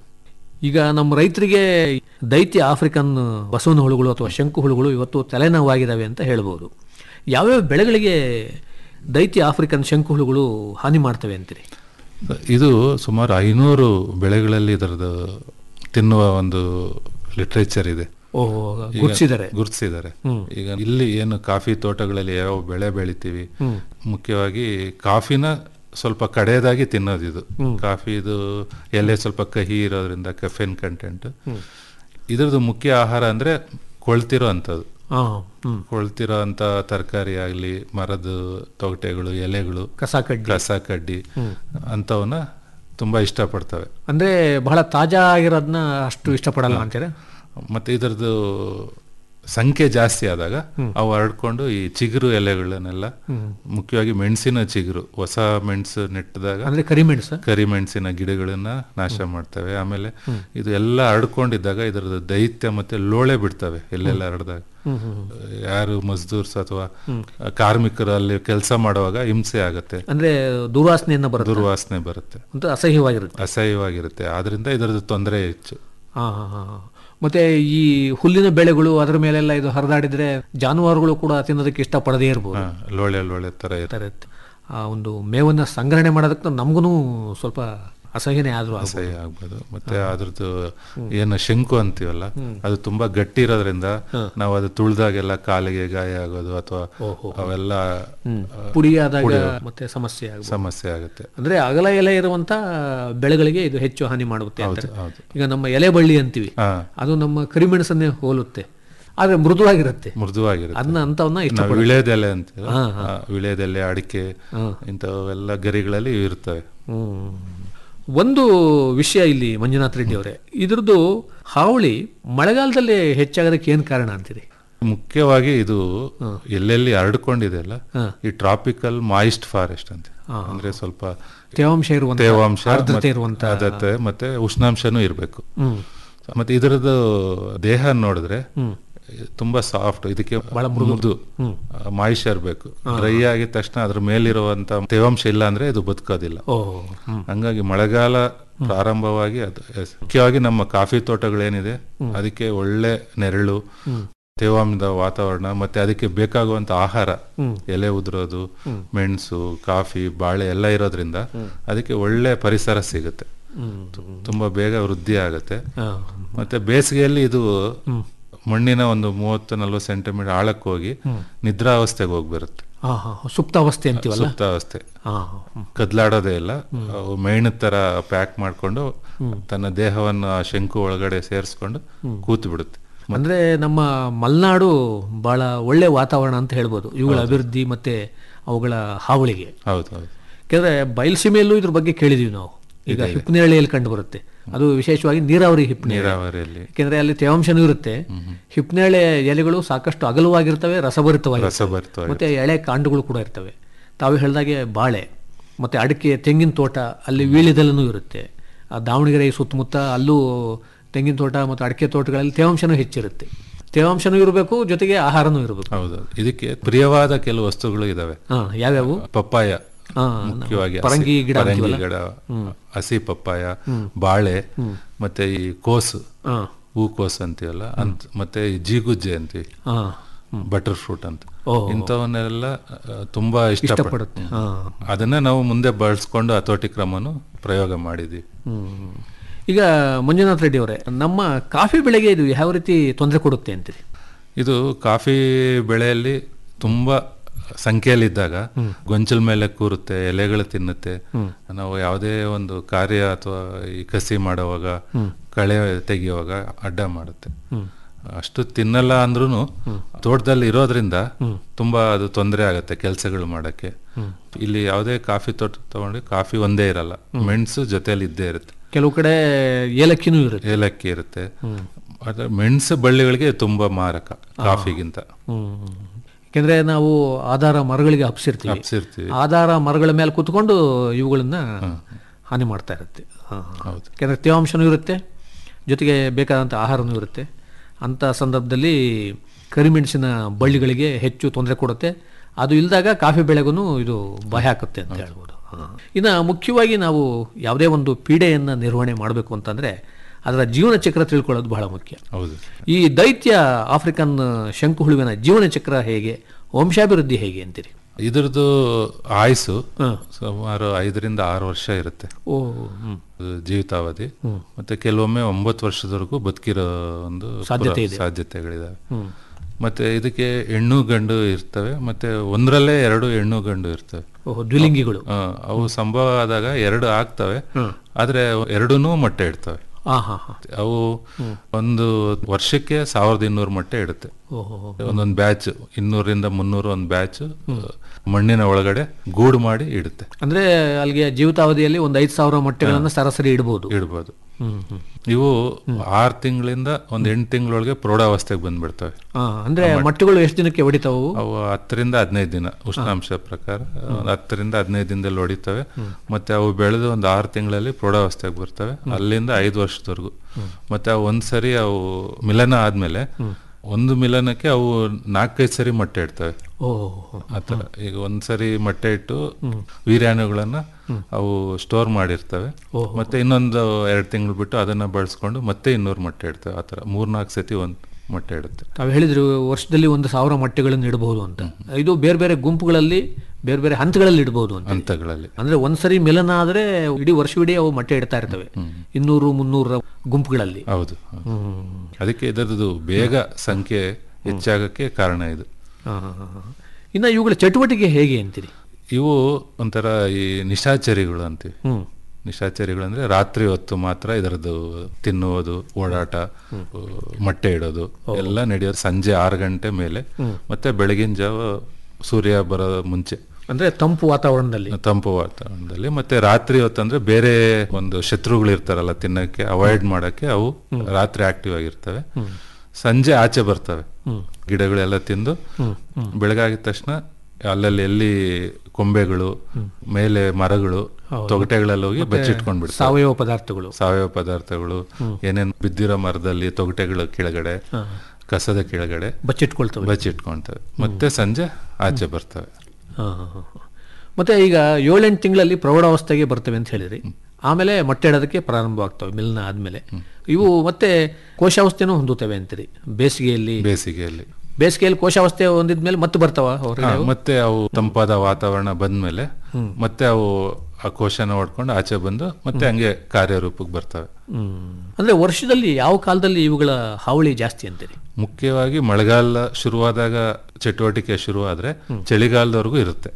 ಈಗ ನಮ್ಮ ರೈತರಿಗೆ ದೈತ್ಯ ಆಫ್ರಿಕನ್ ಬಸವನ ಹುಳುಗಳು ಅಥವಾ ಶಂಕು ಹುಳುಗಳು ಇವತ್ತು ತಲೆನೋವಾಗಿದ್ದಾವೆ ಅಂತ ಹೇಳ್ಬೋದು ಯಾವ್ಯಾವ ಬೆಳೆಗಳಿಗೆ ದೈತ್ಯ ಆಫ್ರಿಕನ್ ಶಂಕು ಹುಳುಗಳು ಹಾನಿ ಮಾಡ್ತವೆ ಅಂತೀರಿ
ಇದು ಸುಮಾರು ಐನೂರು ಬೆಳೆಗಳಲ್ಲಿ ಇದರದ್ದು ತಿನ್ನುವ ಒಂದು ಲಿಟ್ರೇಚರ್ ಇದೆ
ಓಹೋ
ಈಗ
ಗುರ್ತಿಸಿದ್ದಾರೆ
ಗುರ್ತಿಸಿದ್ದಾರೆ ಈಗ ಇಲ್ಲಿ ಏನು ಕಾಫಿ ತೋಟಗಳಲ್ಲಿ ಯಾವ ಬೆಳೆ ಬೆಳಿತೀವಿ ಮುಖ್ಯವಾಗಿ ಕಾಫಿನ ಸ್ವಲ್ಪ ಕಡೆಯದಾಗಿ ತಿನ್ನೋದು ಇದು ಕಾಫಿ ಇದು ಎಲೆ ಸ್ವಲ್ಪ ಕಹಿ ಇರೋದ್ರಿಂದ ಕೆಫೆನ್ ಕಂಟೆಂಟ್ ಇದ್ರದ್ದು ಮುಖ್ಯ ಆಹಾರ ಅಂದ್ರೆ ಕೊಳ್ತಿರೋ ಅಂಥದ್ದು
ಹಾ ಹ್ಮ್
ಕೊಳ್ತಿರೋ ಅಂತ ತರಕಾರಿ ಆಗಲಿ ಮರದ ತೊಗಟೆಗಳು ಎಲೆಗಳು
ಕಸ ಕಡ್ಡಿ
ಕಸ ಕಡ್ಡಿ ಅಂಥವನ್ನ ತುಂಬಾ ಇಷ್ಟಪಡ್ತವೆ
ಅಂದ್ರೆ ಬಹಳ ತಾಜಾ ಆಗಿರೋದನ್ನ ಅಷ್ಟು ಇಷ್ಟಪಡಲ್ಲ ಅಂತೀರಾ
ಮತ್ತೆ ಇದರದ್ದು ಸಂಖ್ಯೆ ಜಾಸ್ತಿ ಆದಾಗ ಅವು ಹರಡ್ಕೊಂಡು ಈ ಚಿಗುರು ಎಲೆಗಳನ್ನೆಲ್ಲ ಮುಖ್ಯವಾಗಿ ಮೆಣಸಿನ ಚಿಗುರು ಹೊಸ ಮೆಣಸು ನೆಟ್ಟಿದಾಗ
ಅಂದ್ರೆ ಕರಿಮೆಣಸು
ಕರಿಮೆಣಸಿನ ಗಿಡಗಳನ್ನ ನಾಶ ಮಾಡ್ತವೆ ಆಮೇಲೆ ಇದು ಎಲ್ಲ ಹರಡ್ಕೊಂಡಿದ್ದಾಗ ಇದರದ್ದು ದೈತ್ಯ ಮತ್ತೆ ಲೋಳೆ ಬಿಡ್ತವೆ ಎಲ್ಲೆಲ್ಲ ಹರಡ್ದಾಗ ಯಾರು ಮಜ್ದೂರ್ಸ್ ಅಥವಾ ಕಾರ್ಮಿಕರು ಅಲ್ಲಿ ಕೆಲಸ ಮಾಡುವಾಗ ಹಿಂಸೆ ಆಗತ್ತೆ
ಅಂದ್ರೆ ದುರ್ವಾಸನೆಯನ್ನ ಬರುತ್ತೆ
ದುರ್ವಾಸನೆ ಬರುತ್ತೆ
ಅಂತ ಅಸಹ್ಯವಾಗಿರುತ್ತೆ
ಅಸಹ್ಯವಾಗಿರುತ್ತೆ ಆದ್ರಿಂದ ಇದರದ್ದು ತೊಂದರೆ ಹೆಚ್ಚು
ಹಾ ಹಾ ಹಾ ಹಾ. ಮತ್ತೆ ಈ ಹುಲ್ಲಿನ ಬೆಳೆಗಳು ಅದರ ಮೇಲೆಲ್ಲ ಇದು ಹರಿದಾಡಿದ್ರೆ ಜಾನುವಾರುಗಳು ಕೂಡ ತಿನ್ನೋದಕ್ಕೆ ಇಷ್ಟಪಡದೇ ಇರ್ಬೋದು
ಹಾ, ಲೋಳೆ ಲೋಳೆ ತರ ಇರುತ್ತೆ
ಇರುತ್ತೆ. ಆ ಒಂದು ಮೇವನ್ನ ಸಂಗ್ರಹಣೆ ಮಾಡೋದಕ್ಕೆ ನಮಗೂ ಸ್ವಲ್ಪ ಅಸಹ್ಯನೇ ಆದ್ರೂ ಆಗ್ಬೋದು.
ಅಸಹ್ಯ ಆಗ್ಬೋದು ಮತ್ತೆ ಅದ್ರದ್ದು ಏನು ಶಂಕು ಅಂತೀವಲ್ಲ ಅದು ತುಂಬಾ ಗಟ್ಟಿ ಇರೋದ್ರಿಂದ ನಾವು ಅದು ತುಳಿದಾಗೆಲ್ಲ ಕಾಲಿಗೆ ಗಾಯ ಆಗೋದು ಅಥವಾ ಅವೆಲ್ಲ ಆ,
ಪುಡಿಯಾದಾಗ
ಪುಡಿ
ಮತ್ತೆ ಸಮಸ್ಯೆ ಆಗ್ಬೋದು
ಸಮಸ್ಯೆ ಆಗುತ್ತೆ
ಅಂದ್ರೆ ಅಗಲ ಎಲೆ ಇರುವಂತ ಬೆಳೆಗಳಿಗೆ ಇದು ಹೆಚ್ಚು ಹಾನಿ ಮಾಡುತ್ತೆ ಅಂತಾರೆ.
ಹೌದು.
ಈಗ ನಮ್ಮ ಎಲೆ ಬಳ್ಳಿ ಅಂತೀವಿ
ಹಾ
ಅದು ನಮ್ಮ ಕರಿಮೆಣಸನ್ನೇ ಹೋಲುತ್ತೆ ಆದ್ರೆ ಮೃದುವಾಗಿರುತ್ತೆ
ಮೃದುವಾಗಿರುತ್ತೆ
ಅದನ್ನ ಅಂತವನ್ನ
ನಾವು
ಇಷ್ಟಪಡ
ವಿಳೆದೆಲೆ ಅಂತೀವಿ
ಹಾ,
ಆ, ವಿಳೆದೆಲೆ ಅಡಿಕೆ ಇಂಥವೆಲ್ಲ ಗರಿಗಳಲ್ಲಿ ಇರ್ತವೆ
ಒಂದು ವಿಷಯ ಇಲ್ಲಿ ಮಂಜುನಾಥ್ ರೆಡ್ಡಿ ಅವರೇ ಇದ್ರದ್ದು ಹಾವಳಿ ಮಳೆಗಾಲದಲ್ಲಿ ಹೆಚ್ಚಾಗೋದಕ್ಕೆ ಏನ್ ಕಾರಣ ಅಂತೀರಿ
ಮುಖ್ಯವಾಗಿ ಇದು ಎಲ್ಲೆಲ್ಲಿ ಹರಡ್ಕೊಂಡಿದೆ ಅಲ್ಲ ಈ ಟ್ರಾಪಿಕಲ್ ಮಾಯಿಸ್ಟ್ ಫಾರೆಸ್ಟ್ ಅಂತ ಅಂದ್ರೆ ಸ್ವಲ್ಪ
ತೇವಾಂಶ ಇರುವಂತ
ತೇವಾಂಶ
ಆರ್ದ್ರತೆ
ಮತ್ತೆ-
ಇರುವಂತ
ಆರ್ದ್ರತೆ ಮತ್ತೆ ಉಷ್ಣಾಂಶನೂ ಇರಬೇಕು ಮತ್ತೆ ಇದರದ್ದು ದೇಹ ನೋಡಿದ್ರೆ ತುಂಬಾ ಸಾಫ್ಟ್ ಇದಕ್ಕೆ ಮೃದು ಮಾಯಿಶ್ಚರ್ ಬೇಕು ಡ್ರೈ ಆಗಿದ ತಕ್ಷಣ ಅದ್ರ ಮೇಲಿರುವಂತ ತೇವಾಂಶ ಇಲ್ಲ ಅಂದ್ರೆ ಇದು ಬದುಕೋದಿಲ್ಲ
ಓ
ಹಂಗಾಗಿ ಮಳೆಗಾಲ ಪ್ರಾರಂಭವಾಗಿ ಅದು ಮುಖ್ಯವಾಗಿ ನಮ್ಮ ಕಾಫಿ ತೋಟಗಳೇನಿದೆ ಅದಕ್ಕೆ ಒಳ್ಳೆ ನೆರಳು ತೇವಾಂಶದ ವಾತಾವರಣ ಮತ್ತೆ ಅದಕ್ಕೆ ಬೇಕಾಗುವಂತ ಆಹಾರ
ಹ್ಮ್.
ಎಲೆ ಉದುರೋದು
ಹ್ಮ್.
ಮೆಣಸು ಕಾಫಿ ಬಾಳೆ ಎಲ್ಲ ಇರೋದ್ರಿಂದ ಅದಕ್ಕೆ ಒಳ್ಳೆ ಪರಿಸರ ಸಿಗುತ್ತೆ
ಹ್ಮ್.
ತು- ತುಂಬಾ ಬೇಗ ವೃದ್ಧಿ ಆಗುತ್ತೆ
ಹಾ.
ಮತ್ತೆ ಬೇಸಿಗೆಯಲ್ಲಿ ಇದು
ಹ್ಮ್.
ಮಣ್ಣಿನ ಒಂದು ಮೂವತ್ತು ನಲ್ವತ್ತು ಸೆಂಟಿಮೀಟರ್ ಆಳಕ್ಕೆ ಹೋಗಿ
ಹ್ಮ್.
ನಿದ್ರಾವಸ್ಥೆಗೆ ಹೋಗಿ ಬರುತ್ತೆ
ಹಾ ಹಾ ಸುಪ್ತಾವಸ್ಥೆ ಅಂತೀವಲ್ಲ
ಸುಪ್ತಾವಸ್ಥೆ
ಹಾ ಹ್ಮ್.
ಕದ್ಲಾಡೋದೇ ಇಲ್ಲ ಅವು ಮೇಣದ ತರ ಪ್ಯಾಕ್ ಮಾಡ್ಕೊಂಡು
ಹ್ಮ್.
ತನ್ನ ದೇಹವನ್ನು ಆ ಶಂಕು ಒಳಗಡೆ ಸೇರಿಸ್ಕೊಂಡು
ಹ್ಮ್.
ಕೂತು ಬಿಡುತ್ತೆ
ಅಂದ್ರೆ ನಮ್ಮ ಮಲೆನಾಡು ಬಹಳ ಒಳ್ಳೆ ವಾತಾವರಣ ಅಂತ ಹೇಳ್ಬೋದು ಇವುಗಳ ಅಭಿವೃದ್ಧಿ ಮತ್ತೆ ಅವುಗಳ ಹಾವಳಿಗೆ
ಹೌದು ಹೌದು
ಯಾಕಂದ್ರೆ ಬಯಲುಸೀಮೆಯಲ್ಲೂ ಇದ್ರ ಬಗ್ಗೆ ಕೇಳಿದೀವಿ ನಾವು ಈಗ
ಇದೆ, ಇದೆ.
ಹಿಪ್ನೇರಳಿಯಲ್ಲಿ ಕಂಡು ಬರುತ್ತೆ ಅದು ವಿಶೇಷವಾಗಿ ನೀರಾವರಿ ಹಿಪ್ನೇರಳೆ
ನೀರಾವರಿಯಲ್ಲಿ
ಯಾಕೆಂದ್ರೆ ಅಲ್ಲಿ ತೇವಾಂಶನೂ ಇರುತ್ತೆ ಹಿಪ್ನೇರಳೆ ಎಲೆಗಳು ಸಾಕಷ್ಟು ಅಗಲವಾಗಿರ್ತವೆ ರಸಭರಿತವಾಗಿ
ರಸಭರಿತವಾಗಿ
ಮತ್ತೆ ಎಳೆ ಕಾಂಡಗಳು ಕೂಡ ಇರ್ತವೆ ತಾವು ಹೇಳಿದಾಗೆ ಬಾಳೆ ಮತ್ತೆ ಅಡಿಕೆ ತೆಂಗಿನ ತೋಟ ಅಲ್ಲಿ ವೀಳ್ಯದಲ್ಲೂ ಇರುತ್ತೆ ಆ ದಾವಣಗೆರೆ ಸುತ್ತಮುತ್ತ ಅಲ್ಲೂ ತೆಂಗಿನ ತೋಟ ಮತ್ತು ಅಡಿಕೆ ತೋಟಗಳಲ್ಲಿ ತೇವಾಂಶನೂ ಹೆಚ್ಚಿರುತ್ತೆ ತೇವಾಂಶನೂ ಇರಬೇಕು ಜೊತೆಗೆ ಆಹಾರನೂ ಇರಬೇಕು
ಹೌದು ಇದಕ್ಕೆ ಪ್ರಿಯವಾದ ಕೆಲವು ವಸ್ತುಗಳು ಇದಾವೆ
ಹಾ, ಯಾವ್ಯಾವು?
ಪಪ್ಪಾಯ
ಹಾ,
ಮುಖ್ಯವಾಗಿ ಹಸಿ-
ಪರಂಗಿ ಗಿಡ
ಪರಂಗಿ
ಅಂತೀವಲ್ಲ?
ಗಿಡ
ಹ್ಮ್.
ಹಸಿ ಪಪ್ಪಾಯ
ಹ್ಮ್.
ಬಾಳೆ
ಹ್ಮ್.
ಮತ್ತೆ ಈ ಕೋಸು
ಹಾ.
ಹೂಕೋಸು ಅಂತೀವಲ್ಲ ಅಂತ ಮತ್ತೆ ಈ ಜೀಗುಜ್ಜೆ ಅಂತೀವಿ
ಹಾ.
ಬಟರ್ ಫ್ರೂಟ್ ಅಂತ
ಓಹೋ.
ಇಂಥವನ್ನೆಲ್ಲ ಆ, ತುಂಬಾ
ಇಷ್ಟಪಡುತ್ತೆ.
ಇಷ್ಟಪಡುತ್ತೆ
ಹಾ.
ಅದನ್ನ ನಾವು ಮುಂದೆ ಬಳಸ್ಕೊಂಡು ಹತೋಟಿ ಕ್ರಮನು ಪ್ರಯೋಗ ಮಾಡಿದ್ವಿ
ಹ್ಮ್. ಈಗ ಮಂಜುನಾಥ್ ರೆಡ್ಡಿ ಅವರೇ ನಮ್ಮ ಕಾಫಿ ಬೆಳೆಗೆ ಇದು ಯಾವ ರೀತಿ ತೊಂದರೆ ಕೊಡುತ್ತೆ ಅಂತೀರಿ
ಇದು ಕಾಫಿ ಬೆಳೆಯಲ್ಲಿ ತುಂಬಾ ಸಂಖ್ಯೆಯಲ್ಲಿದ್ದಾಗ ಗೊಂಚಲ ಮೇಲೆ ಕೂರುತ್ತೆ ಎಲೆಗಳು ತಿನ್ನುತ್ತೆ
ಹ್ಮ್.
ನಾವು ಯಾವುದೇ ಒಂದು ಕಾರ್ಯ ಅಥವಾ ಈ ಕಸಿ ಮಾಡುವಾಗ ಕಳೆ ತೆಗೆಯುವಾಗ ಅಡ್ಡ ಮಾಡುತ್ತೆ
ಹ್ಮ್.
ಅಷ್ಟು ತಿನ್ನಲ್ಲ ಅಂದ್ರೂ ತೋಟದಲ್ಲಿ ಇರೋದ್ರಿಂದ ತುಂಬಾ ಅದು ತೊಂದರೆ ಆಗುತ್ತೆ ಕೆಲಸಗಳು ಮಾಡಕ್ಕೆ ಇಲ್ಲಿ ಯಾವುದೇ ಕಾಫಿ ತೋಟ ತಗೊಂಡ್ರೆ ಕಾಫಿ ಒಂದೇ ಇರಲ್ಲ ಮೆಣಸು ಜೊತೆಯಲ್ಲಿ ಇದ್ದೇ ಇರುತ್ತೆ
ಕೆಲವು ಕಡೆ ಏಲಕ್ಕಿನೂ ಇರುತ್ತೆ
ಏಲಕ್ಕಿ ಇರುತ್ತೆ ಅದ್ರ ಮೆಣಸು ಬಳ್ಳಿಗಳಿಗೆ ತುಂಬಾ ಮಾರಕ ಕಾಫಿಗಿಂತ
ಹ್ಮ್. ಯಾಕೆಂದ್ರೆ ನಾವು ಆಧಾರ ಮರಗಳಿಗೆ ಹಬ್ಸಿರ್ತೀವಿ
ಹಬ್ಸಿರ್ತೀವಿ.
ಆಧಾರ ಮರಗಳ ಮೇಲೆ ಕುತ್ಕೊಂಡು ಇವುಗಳನ್ನ ಹಾನಿ ಮಾಡ್ತಾ ಇರುತ್ತೆ ಹಾ. ಯಾಕೆಂದ್ರೆ ತೇವಾಂಶನೂ ಇರುತ್ತೆ ಜೊತೆಗೆ ಬೇಕಾದಂಥ ಆಹಾರನೂ ಇರುತ್ತೆ ಅಂಥ ಸಂದರ್ಭದಲ್ಲಿ ಕರಿಮೆಣಸಿನ ಬಳ್ಳಿಗಳಿಗೆ ಹೆಚ್ಚು ತೊಂದರೆ ಕೊಡುತ್ತೆ ಅದು ಇಲ್ದಾಗ ಕಾಫಿ ಬೆಳೆಗೂ ಇದು ಬಾಯಿ ಹಾಕುತ್ತೆ ಅಂತ ಹೇಳ್ಬೋದು ಹಾ. ಇನ್ನು ಮುಖ್ಯವಾಗಿ ನಾವು ಯಾವುದೇ ಒಂದು ಪೀಡೆಯನ್ನು ನಿರ್ವಹಣೆ ಮಾಡಬೇಕು ಅಂತಂದ್ರೆ ಅದರ ಜೀವನ ಚಕ್ರ ತಿಳ್ಕೊಳ್ಳೋದು ಬಹಳ ಮುಖ್ಯ
ಹೌದು
ಈ ದೈತ್ಯ ಆಫ್ರಿಕನ್ ಶಂಕು ಹುಳುವಿನ ಜೀವನ ಚಕ್ರ ಹೇಗೆ ವಂಶಾಭಿವೃದ್ಧಿ ಹೇಗೆ ಅಂತೀರಿ
ಇದ್ರದ್ದು ಆಯುಸ್ಸು ಸುಮಾರು ಐದರಿಂದ ಆರು ವರ್ಷ ಇರುತ್ತೆ
ಓ ಹ್ಮ್.
ಅದು ಜೀವಿತಾವಧಿ ಮತ್ತೆ ಕೆಲವೊಮ್ಮೆ ಒಂಬತ್ತು ವರ್ಷದವರೆಗೂ ಬದುಕಿರೋ ಒಂದು
ಸಾಧ್ಯತೆ
ಪುರ-
ಇದೆ.
ಸಾಧ್ಯತೆಗಳಿದಾವೆ
ಹ್ಮ್.
ಮತ್ತೆ ಇದಕ್ಕೆ ಹೆಣ್ಣು ಗಂಡು ಇರ್ತವೆ ಮತ್ತೆ ಒಂದರಲ್ಲೇ ಎರಡು ಹೆಣ್ಣು ಗಂಡು ಇರ್ತವೆ
ಓಹೋ, ದ್ವಿಲಿಂಗಿಗಳು.
ಆ, ಅವು ಸಂಭವ ಆದಾಗ ಎರಡು ಆಗ್ತವೆ ಆದ್ರೆ ಎರಡೂ ಮೊಟ್ಟೆ ಇಡ್ತವೆ
ಆ, ಹಾ, ಹಾ.
ಅವು ಒಂದು ವರ್ಷಕ್ಕೆ ಸಾವಿರದ ಇನ್ನೂರು ಮೊಟ್ಟೆ ಇಡುತ್ತೆ
ಓಹೋ.
ಒಂದೊಂದು ಬ್ಯಾಚ್ ಇನ್ನೂರಿಂದ ಮುನ್ನೂರು ಒಂದು ಬ್ಯಾಚ್ ಮಣ್ಣಿನ ಒಳಗಡೆ ಗೂಡು ಮಾಡಿ ಇಡುತ್ತೆ
ಅಂದ್ರೆ ಅಲ್ಲಿಗೆ ಜೀವಿತಾವಧಿಯಲ್ಲಿ ಒಂದು ಐದು ಸಾವಿರ ಮೊಟ್ಟೆಗಳನ್ನ ಸರಾಸರಿ ಇಡಬಹುದು
ಇಡ್ಬೋದು
ಹ್ಮ್, ಹ್ಮ್.
ಇವು ಆರು ತಿಂಗಳಿಂದ ಒಂದ್ ಎಂಟು ತಿಂಗಳೊಳಗೆ ಪ್ರೌಢಾವಸ್ಥೆಗೆ ಬಂದ್ಬಿಡ್ತವೆ
ಆ, ಅಂದ್ರೆ ಮೊಟ್ಟೆಗಳು ಎಷ್ಟು ದಿನಕ್ಕೆ ಹೊಡಿತಾವು
ಅವು ಹತ್ತರಿಂದ ಹದಿನೈದು ದಿನ ಉಷ್ಣಾಂಶ ಪ್ರಕಾರ ಒಂದು ಹತ್ತರಿಂದ ಹದಿನೈದು ದಿನದಲ್ಲಿ ಹೊಡಿತವೆ ಮತ್ತೆ ಅವು ಬೆಳೆದು ಒಂದು ಆರು ತಿಂಗಳಲ್ಲಿ ಪ್ರೌಢಾವಸ್ಥೆಗೆ ಬರ್ತವೆ ಅಲ್ಲಿಂದ ಐದು ವರ್ಷದವರೆಗೂ ಮತ್ತೆ ಅವು ಒಂದ್ಸರಿ ಅವು ಮಿಲನ ಆದ್ಮೇಲೆ ಒಂದು ಮಿಲನಕ್ಕೆ ಅವು ನಾಲ್ಕೈದು ಸರಿ ಮೊಟ್ಟೆ ಇಡ್ತವೆ
ಓ
ಆತರ ಈಗ ಒಂದ್ಸರಿ ಮೊಟ್ಟೆ ಇಟ್ಟು ವೀರ್ಯಾಣುಗಳನ್ನ ಅವು ಸ್ಟೋರ್ ಮಾಡಿರ್ತವೆ ಮತ್ತೆ ಇನ್ನೊಂದು ಎರಡು ತಿಂಗಳು ಬಿಟ್ಟು ಅದನ್ನ ಬಳಸ್ಕೊಂಡು ಮತ್ತೆ ಇನ್ನೂರು ಮೊಟ್ಟೆ ಇಡ್ತವೆ ಆತರ ಮೂರ್ನಾಲ್ಕು ಸತಿ ಒಂದ್ ಮೊಟ್ಟೆ ಇಡುತ್ತೆ
ತಾವು ಹೇಳಿದ್ರು ವರ್ಷದಲ್ಲಿ ಒಂದು ಸಾವಿರ ಮೊಟ್ಟೆಗಳನ್ನು ಇಡಬಹುದು ಅಂತ ಇದು ಬೇರೆ ಬೇರೆ ಗುಂಪುಗಳಲ್ಲಿ ಬೇರೆ ಬೇರೆ ಹಂತಗಳಲ್ಲಿ ಇಡಬಹುದು ಅಂತ
ಹಂತಗಳಲ್ಲಿ
ಅಂದ್ರೆ ಒಂದ್ಸರಿ ಮಿಲನ ಆದ್ರೆ ಇಡೀ ವರ್ಷವಿಡೀ ಅವು ಮೊಟ್ಟೆ ಇಡ್ತಾ ಇರ್ತವೆ ಇನ್ನೂರು ಮುನ್ನೂರ ಗುಂಪುಗಳಲ್ಲಿ
ಹೌದು ಅದಕ್ಕೆ ಇದರದ್ದು ಬೇಗ ಸಂಖ್ಯೆ ಹೆಚ್ಚಾಗಕ್ಕೆ ಕಾರಣ ಇದು
ಹಾ, ಹಾ, ಹಾ, ಹಾ. ಇನ್ನ ಇವುಗಳ ಚಟುವಟಿಕೆ ಹೇಗೆ ಅಂತೀರಿ
ಇವು ಒಂಥರ ಈ ನಿಶಾಚರಿಗಳು ಅಂತೀವಿ
ಹ್ಮ್.
ನಿಶಾಚರಿಗಳು ಅಂದ್ರೆ ರಾತ್ರಿ ಹೊತ್ತು ಮಾತ್ರ ಇದರದ್ದು ತಿನ್ನುವುದು ಓಡಾಟ ಮೊಟ್ಟೆ ಇಡೋದು ಎಲ್ಲ ನಡೆಯೋದು ಸಂಜೆ ಆರು ಗಂಟೆ ಮೇಲೆ ಮತ್ತೆ ಬೆಳಗಿನ ಜಾವ ಸೂರ್ಯ ಬರೋ ಮುಂಚೆ
ಅಂದ್ರೆ ತಂಪು ವಾತಾವರಣದಲ್ಲಿ
ತಂಪು ವಾತಾವರಣದಲ್ಲಿ ಮತ್ತೆ ರಾತ್ರಿ ಹೊತ್ತಂದ್ರೆ ಬೇರೆ ಒಂದು ಶತ್ರುಗಳು ಇರ್ತಾರಲ್ಲ ತಿನ್ನಕ್ಕೆ ಅವಾಯ್ಡ್ ಮಾಡಕ್ಕೆ ಅವು ರಾತ್ರಿ ಆಕ್ಟಿವ್ ಆಗಿರ್ತವೆ ಸಂಜೆ ಆಚೆ ಬರ್ತವೆ ಗಿಡಗಳೆಲ್ಲ ತಿಂದು ಬೆಳಗಾಗಿದ ತಕ್ಷಣ ಅಲ್ಲಲ್ಲಿ ಎಲ್ಲಿ ಕೊಂಬೆಗಳು ಮೇಲೆ ಮರಗಳು ತೊಗಟೆಗಳಲ್ಲಿ ಹೋಗಿ
ಮತ್ತೆ
ಬಚ್ಚಿಟ್ಕೊಂಡ್ಬಿಡ್ತವೆ
ಸಾವಯವ ಪದಾರ್ಥಗಳು
ಸಾವಯವ ಪದಾರ್ಥಗಳು ಏನೇನ್ ಬಿದ್ದಿರೋ ಮರದಲ್ಲಿ ತೊಗಟೆಗಳ ಕೆಳಗಡೆ ಕಸದ ಕೆಳಗಡೆ
ಬಚ್ಚಿಟ್ಕೊಳ್ತವೆ
ಬಚ್ಚಿಟ್ಕೊಳ್ತವೆ ಮತ್ತೆ ಸಂಜೆ ಆಚೆ ಬರ್ತವೆ
ಹಾ, ಹಾ, ಹಾ. ಮತ್ತೆ ಈಗ ಏಳೆಂಟು ತಿಂಗಳಲ್ಲಿ ಪ್ರೌಢಾವಸ್ಥೆಗೆ ಬರ್ತವೆ ಅಂತ ಹೇಳಿದ್ರಿ ಆಮೇಲೆ ಮೊಟ್ಟೆ ಇಡೋದಕ್ಕೆ ಪ್ರಾರಂಭವಾಗ್ತವೆ ಮಿಲ್ನ ಆದ್ಮೇಲೆ ಇವು ಮತ್ತೆ ಕೋಶಾವಸ್ಥೆನೂ ಹೊಂದುತ್ತವೆ ಅಂತೀರಿ ಬೇಸಿಗೆಯಲ್ಲಿ
ಬೇಸಿಗೆಯಲ್ಲಿ
ಬೇಸಿಗೆಯಲ್ಲಿ ಕೋಶಾವಸ್ಥೆ ಹೊಂದಿದ್ಮೇಲೆ ಮತ್ತೆ ಬರ್ತಾವ ಹೊರಗಡೆ
ಹಾ,
ಅವು?
ಮತ್ತೆ ಅವು ತಂಪಾದ ವಾತಾವರಣ ಬಂದ್ಮೇಲೆ ಮತ್ತೆ ಅವು ಆ ಕೋಶನ ಹೊಡ್ಕೊಂಡು ಆಚೆ ಬಂದು ಮತ್ತೆ ಹಂಗೆ ಕಾರ್ಯರೂಪಕ್ಕೆ ಬರ್ತವೆ
ಹ್ಮ್. ಅಂದ್ರೆ ವರ್ಷದಲ್ಲಿ ಯಾವ ಕಾಲದಲ್ಲಿ ಇವುಗಳ ಹಾವಳಿ ಜಾಸ್ತಿ ಅಂತೀರಿ
ಮುಖ್ಯವಾಗಿ ಮಳೆಗಾಲ ಶುರುವಾದಾಗ ಚಟುವಟಿಕೆ ಶುರುವಾದ್ರೆ ಚಳಿಗಾಲದವರೆಗೂ ಇರುತ್ತೆ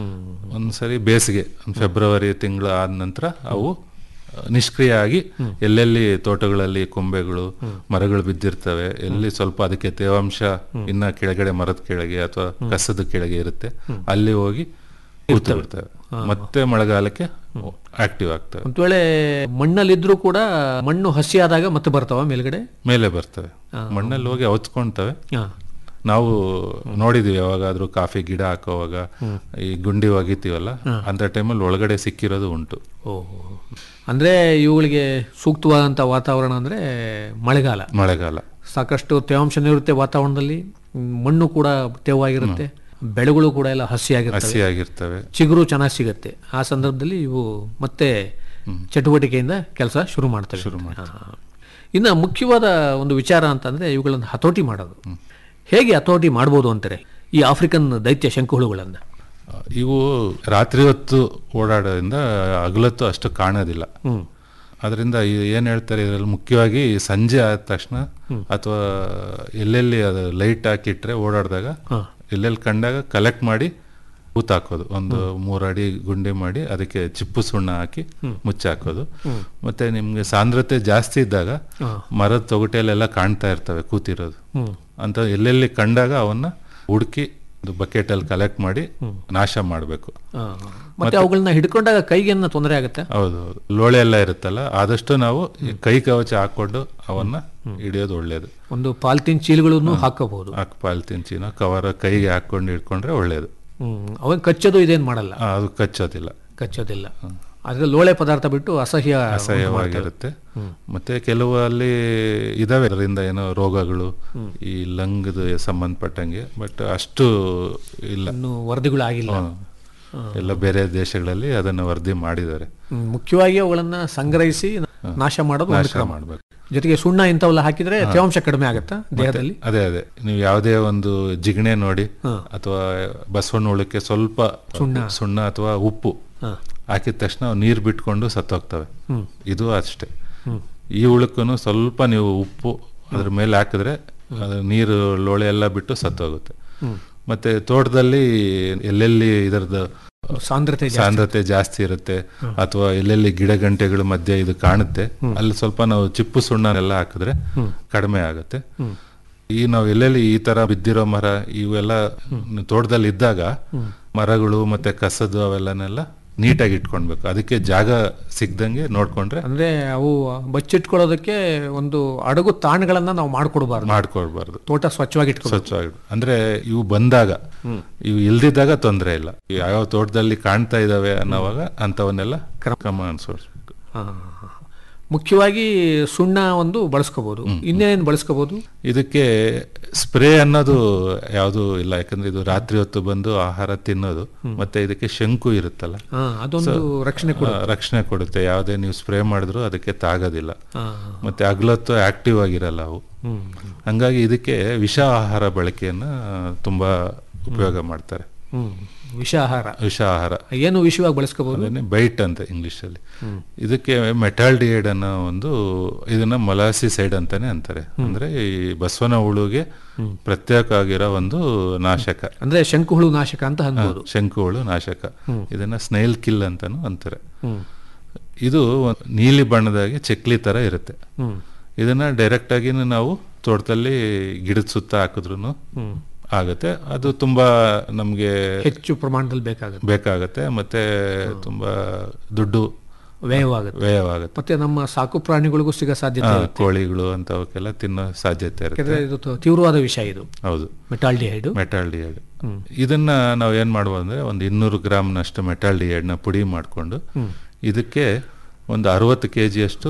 ಒಂದ್ಸರಿ ಬೇಸಿಗೆ ಒಂದ್ ಫೆಬ್ರವರಿ ತಿಂಗಳು ಆದ ನಂತರ ಅವು ಆ, ನಿಷ್ಕ್ರಿಯ ಆಗಿ ಎಲ್ಲೆಲ್ಲಿ ತೋಟಗಳಲ್ಲಿ ಕೊಂಬೆಗಳು ಮರಗಳು ಬಿದ್ದಿರ್ತವೆ ಎಲ್ಲಿ ಸ್ವಲ್ಪ ಅದಕ್ಕೆ ತೇವಾಂಶ ಇನ್ನ ಕೆಳಗಡೆ ಮರದ ಕೆಳಗೆ ಅಥವಾ ಕಸದ ಕೆಳಗೆ ಇರುತ್ತೆ ಅಲ್ಲಿ ಹೋಗಿ ಕೂತು ಬಿಡ್ತವೆ ಮತ್ತೆ ಮಳೆಗಾಲಕ್ಕೆ ಆಕ್ಟಿವ್ ಆಗ್ತವೆ
ಒಂದ್ ವೇಳೆ ಮಣ್ಣಲ್ಲಿದ್ರೂ ಕೂಡ ಮಣ್ಣು ಹಸಿಯಾದಾಗ ಮತ್ತೆ ಬರ್ತಾವ ಮೇಲ್ಗಡೆ
ಮೇಲೆ ಬರ್ತವೆ ಮಣ್ಣಲ್ಲಿ ಹೋಗಿ ಅವತ್ಕೊಂತವೆ
ಹಾ.
ನಾವು ನೋಡಿದೀವಿ ಯಾವಾಗಾದ್ರೂ ಕಾಫಿ ಗಿಡ ಹಾಕೋವಾಗ ಈ ಗುಂಡಿ ಒಗಿತೀವಲ್ಲ ಅಂತ ಟೈಮಲ್ಲಿ ಒಳಗಡೆ ಸಿಕ್ಕಿರೋದು ಉಂಟು
ಓಹೋ ಅಂದ್ರೆ ಇವುಗಳಿಗೆ ಸೂಕ್ತವಾದಂತ ವಾತಾವರಣ ಅಂದ್ರೆ ಮಳೆಗಾಲ
ಮಳೆಗಾಲ
ಸಾಕಷ್ಟು ತೇವಾಂಶನೂ ಇರುತ್ತೆ ವಾತಾವರಣದಲ್ಲಿ ಹ್ಮ್, ಮಣ್ಣು ಕೂಡ ತೇವಾಗಿರುತ್ತೆ ಬೆಳೆಗಳು ಕೂಡ ಎಲ್ಲ ಹಸಿಯಾಗಿರ್ತವೆ
ಹಸಿಯಾಗಿರ್ತವೆ
ಚಿಗುರು ಚೆನ್ನಾಗಿ ಸಿಗುತ್ತೆ ಆ ಸಂದರ್ಭದಲ್ಲಿ ಇವು ಮತ್ತೆ ಚಟುವಟಿಕೆಯಿಂದ ಕೆಲಸ ಶುರು ಮಾಡ್ತವೆ
ಶುರು
ಹಾ. ಇನ್ನು ಮುಖ್ಯವಾದ ಒಂದು ವಿಚಾರ ಅಂತಂದ್ರೆ ಇವುಗಳನ್ನು ಹತೋಟಿ ಮಾಡೋದು ಹೇಗೆ ಹತೋಟಿ ಮಾಡ್ಬೋದು ಅಂತಾರೆ ಈ ಆಫ್ರಿಕನ್ ದೈತ್ಯ ಶಂಕುಹುಳುಗಳನ್ನ
ಇವು ರಾತ್ರಿ ಹೊತ್ತು ಓಡಾಡೋದ್ರಿಂದ ಹಗಲೊತ್ತು ಅಷ್ಟು ಕಾಣೋದಿಲ್ಲ ಅದರಿಂದ ಏನ್ ಹೇಳ್ತಾರೆ ಇದರಲ್ಲಿ ಮುಖ್ಯವಾಗಿ ಸಂಜೆ ಆದ ತಕ್ಷಣ ಅಥವಾ ಎಲ್ಲೆಲ್ಲಿ ಅದು ಲೈಟ್ ಹಾಕಿಟ್ರೆ ಓಡಾಡಿದಾಗ ಎಲ್ಲೆಲ್ಲಿ ಕಂಡಾಗ ಕಲೆಕ್ಟ್ ಮಾಡಿ ಊತ ಹಾಕೋದು ಒಂದು ಮೂರು ಅಡಿ ಗುಂಡಿ ಮಾಡಿ ಅದಕ್ಕೆ ಚಿಪ್ಪು ಸುಣ್ಣ ಹಾಕಿ ಮುಚ್ಚಿ ಹಾಕೋದು ಮತ್ತೆ ನಿಮ್ಗೆ ಸಾಂದ್ರತೆ ಜಾಸ್ತಿ ಇದ್ದಾಗ ಮರದ ತೊಗಟೆಯಲ್ಲೆಲ್ಲ ಕಾಣ್ತಾ ಇರ್ತವೆ ಕೂತಿರೋದು ಅಂತ ಎಲ್ಲೆಲ್ಲಿ ಕಂಡಾಗ ಅವನ್ನ ಹುಡುಕಿ ಒಂದು ಬಕೆಟ್ ಅಲ್ಲಿ ಕಲೆಕ್ಟ್ ಮಾಡಿ ನಾಶ ಮಾಡಬೇಕು
ಆ, ಮತ್ತೆ ಅವುಗಳನ್ನ ಹಿಡ್ಕೊಂಡಾಗ ಕೈಗೇನ ತೊಂದರೆ ಆಗುತ್ತೆ
ಹೌದು ಹೌದು ಲೋಳೆ ಎಲ್ಲ ಇರುತ್ತಲ್ಲ ಆದಷ್ಟು ನಾವು ಈ ಕೈ ಕವಚ ಹಾಕೊಂಡು ಅವನ್ನ ಹಿಡಿಯೋದು ಒಳ್ಳೇದು
ಒಂದು ಪಾಲಿಥೀನ್ ಚೀಲಗಳನ್ನು ಹಾಕಬಹುದು
ಹಾಕ್ ಪಾಲಿಥೀನ್ ಚೀನ ಕವರ್ ಕೈಗೆ ಹಾಕೊಂಡು ಹಿಡ್ಕೊಂಡ್ರೆ ಒಳ್ಳೇದು
ಹ್ಮ್ ಅವಾಗ ಕಚ್ಚೋದು ಇದೇನ್ ಮಾಡಲ್ಲ
ಆ, ಅದು ಕಚ್ಚೋದಿಲ್ಲ
ಕಚ್ಚೋದಿಲ್ಲ ಆದ್ರೆ ಲೋಳೆ ಪದಾರ್ಥ ಬಿಟ್ಟು ಅಸಹ್ಯ ಉಂಟು ಮಾಡ್ತವೆ.
ಅಸಹ್ಯವಾಗಿರುತ್ತೆ ಮತ್ತೆ ಕೆಲವು ಅಲ್ಲಿ ಇದಾವೆ ಅದರಿಂದ ಏನೋ ರೋಗಗಳು ಈ ಲಂಗ್ದು ಸಂಬಂಧಪಟ್ಟಂಗೆ ಬಟ್ ಅಷ್ಟು ಇಲ್ಲ
ಇನ್ನು ವರದಿಗಳು ಆಗಿಲ್ಲ
ಹ್ಮ್. ಎಲ್ಲ ಬೇರೆ ದೇಶಗಳಲ್ಲಿ ಅದನ್ನ ವರದಿ ಮಾಡಿದ್ದಾರೆ
ಹ್ಮ್, ಮುಖ್ಯವಾಗಿ ಅವುಗಳನ್ನ ಸಂಗ್ರಹಿಸಿ ನಾಶ ಮಾಡೋದು ಒಂದು
ನಾಶ
ಕ್ರಮ.
ಮಾಡ್ಬೇಕು.
ಜೊತೆಗೆ ಸುಣ್ಣ ಇಂಥವೆಲ್ಲ ಹಾಕಿದ್ರೆ ತೇವಾಂಶ ಕಡಿಮೆ ಆಗುತ್ತಾ ದೇಹದಲ್ಲಿ
ಅದೇ ಅದೇ ನೀವು ಯಾವುದೇ ಒಂದು ಜಿಗಣೆ ನೋಡಿ ಅಥವಾ ಬಸವಣ್ಣ ಹುಳಕ್ಕೆ ಸ್ವಲ್ಪ
ಸುಣ್ಣ.
ಸುಣ್ಣ ಅಥವಾ ಉಪ್ಪು ಹಾಕಿದ ತಕ್ಷಣ ಅವು ನೀರು ಬಿಟ್ಕೊಂಡು ಸತ್ತೋಗ್ತವೆ ಇದು ಅಷ್ಟೇ ಈ ಹುಳಕ್ಕೂ ಸ್ವಲ್ಪ ನೀವು ಉಪ್ಪು ಅದ್ರ ಮೇಲೆ ಹಾಕಿದ್ರೆ ಅದು ನೀರು ಲೋಳೆ ಎಲ್ಲ ಬಿಟ್ಟು ಸತ್ತೋಗುತ್ತೆ ಮತ್ತೆ ತೋಟದಲ್ಲಿ ಎಲ್ಲೆಲ್ಲಿ ಇದರದ್ದು
ಸಾಂದ್ರತೆ ಜಾಸ್ತಿ.
ಸಾಂದ್ರತೆ ಜಾಸ್ತಿ ಇರುತ್ತೆ ಅಥವಾ ಎಲ್ಲೆಲ್ಲಿ ಗಿಡ ಗಂಟೆಗಳ ಮಧ್ಯೆ ಇದು ಕಾಣುತ್ತೆ ಅಲ್ಲಿ ಸ್ವಲ್ಪ ನಾವು ಚಿಪ್ಪು ಸುಣ್ಣ ಎಲ್ಲ ಹಾಕಿದ್ರೆ ಕಡಿಮೆ ಆಗುತ್ತೆ ಈ ನಾವು ಎಲ್ಲೆಲ್ಲಿ ಈ ತರ ಬಿದ್ದಿರೋ ಮರ ಇವೆಲ್ಲ ತೋಟದಲ್ಲಿ ಇದ್ದಾಗ ಮರಗಳು ಮತ್ತೆ ಕಸದು ಅವೆಲ್ಲನೆಲ್ಲ ನೀಟಾಗಿ ಇಟ್ಕೊಳ್ಬೇಕು ಅದಕ್ಕೆ ಜಾಗ ಸಿಗ್ದಂಗೆ ನೋಡ್ಕೊಂಡ್ರೆ
ಅಂದ್ರೆ ಅವು ಬಚ್ಚಿಟ್ಕೊಳ್ಳೋದಕ್ಕೆ ಒಂದು ಅಡಗು ತಾಣಗಳನ್ನ ನಾವು ಮಾಡ್ಕೊಡ್ಬಾರ್ದು
ಮಾಡ್ಕೊಳ್ಬಾರ್ದು
ತೋಟ ಸ್ವಚ್ಛವಾಗಿ ಇಟ್ಕೊಳ್ಬೇಕು
ಸ್ವಚ್ಛವಾಗಿ ಅಂದ್ರೆ ಇವು ಬಂದಾಗ ಇವು ಇಲ್ದಿದ್ದಾಗ ತೊಂದರೆ ಇಲ್ಲ ಯಾವ ತೋಟದಲ್ಲಿ ಕಾಣ್ತಾ ಇದಾವೆ ಅನ್ನೋವಾಗ ಅಂತವನ್ನೆಲ್ಲ ಕ್ರಮ ಅನುಸರಿಸ್ಬೇಕು
ಹಾ. ಮುಖ್ಯವಾಗಿ ಸುಣ್ಣ ಒಂದು ಬಳಸ್ಕೋಬಹುದು ಇನ್ನೇನು ಬಳಸ್ಕೋಬಹುದು
ಇದಕ್ಕೆ ಸ್ಪ್ರೇ ಅನ್ನೋದು ಯಾವುದು ಇಲ್ಲ ಯಾಕಂದ್ರೆ ಇದು ರಾತ್ರಿ ಹೊತ್ತು ಬಂದು ಆಹಾರ ತಿನ್ನೋದು ಮತ್ತೆ ಇದಕ್ಕೆ ಶಂಕು ಇರುತ್ತಲ್ಲ
ಹಾ, ಅದೊಂದು
So,
ರಕ್ಷಣೆ ಕೊಡುತ್ತೆ.
ಆ, ರಕ್ಷಣೆ ಕೊಡುತ್ತೆ ಯಾವುದೇ ನೀವು ಸ್ಪ್ರೇ ಮಾಡಿದ್ರು ಅದಕ್ಕೆ ತಾಗೋದಿಲ್ಲ
ಹಾ.
ಮತ್ತೆ ಹಗಲೊತ್ತು ಆಕ್ಟಿವ್ ಆಗಿರಲ್ಲ ಅವು ಹಂಗಾಗಿ ಇದಕ್ಕೆ ವಿಷ ಆಹಾರ ಬಳಕೆಯನ್ನ ತುಂಬಾ ಉಪಯೋಗ ಮಾಡ್ತಾರೆ
ಹ್ಮ್ ವಿಷ ಆಹಾರ
ವಿಷ ಆಹಾರ
ಏನು ವಿಷಯವಾಗಿ ಬಳಸ್ಕೋಬಹುದು
ಅದನ್ನೇ ಬೈಟ್ ಅಂತ ಇಂಗ್ಲಿಷ್ ಅಲ್ಲಿ ಇದಕ್ಕೆ ಮೆಟಾಲ್ಡಿಯೈಡ್ ಅನ್ನೋ ಒಂದು ಇದನ್ನ ಮೊಲಾಸಿಸೈಡ್ ಅಂತಾನೆ ಅಂತಾರೆ ಅಂದ್ರೆ ಈ ಬಸವನ ಹುಳುಗೆ ಪ್ರತ್ಯೇಕ ಆಗಿರೋ ಒಂದು ನಾಶಕ
ಅಂದ್ರೆ ಶಂಕುಹುಳು ನಾಶಕ ಅಂತ ಅನ್ಬೋದು
ಹಾ, ಶಂಕುಹುಳು ನಾಶಕ ಇದನ್ನ ಸ್ನೈಲ್ ಕಿಲ್ ಅಂತಾನು ಅಂತಾರೆ ಇದು ಒಂದ್ ನೀಲಿ ಬಣ್ಣದಾಗಿ ಚಕ್ಲಿ ತರ ಇರುತ್ತೆ ಇದನ್ನ ಡೈರೆಕ್ಟ್ ಆಗಿ ನಾವು ತೋಟದಲ್ಲಿ ಗಿಡದ ಸುತ್ತ ಹಾಕಿದ್ರು ಆಗುತ್ತೆ ಅದು ತುಂಬಾ ನಮ್ಗೆ
ಹೆಚ್ಚು ಪ್ರಮಾಣದಲ್ಲಿ ಬೇಕಾಗುತ್ತೆ
ಬೇಕಾಗತ್ತೆ ಮತ್ತೆ ತುಂಬಾ ದುಡ್ಡು
ವ್ಯಯವಾಗುತ್ತೆ
ವ್ಯಯವಾಗುತ್ತೆ
ಮತ್ತೆ ನಮ್ಮ ಸಾಕು ಪ್ರಾಣಿಗಳಿಗೂ ಸಿಗೋ ಸಾಧ್ಯತೆ
ಹಾ,
ಇರುತ್ತೆ.
ಕೋಳಿಗಳು ಅಂತವಕ್ಕೆಲ್ಲ ತಿನ್ನೋ ಸಾಧ್ಯತೆ
ಯಾಕಂದ್ರೆ
ಇರುತ್ತೆ
ಇದು ತ- ತೀವ್ರವಾದ ವಿಷ ಇದು
ಹೌದು
ಮೆಟಾಲ್ಡಿಹೈಡ್
ಮೆಟಾಲ್ಡಿಹೈಡ್ ಇದನ್ನ ನಾವು ಏನ್ ಮಾಡ್ಬೋದು ಅಂದ್ರೆ ಒಂದು ಇನ್ನೂರು ಗ್ರಾಮ್ನಷ್ಟು ಮೆಟಾಲ್ಡಿಹೈಡ್ ನ ಪುಡಿ ಮಾಡಿಕೊಂಡು ಇದಕ್ಕೆ ಒಂದು ಅರವತ್ತು ಕೆ ಜಿಯಷ್ಟು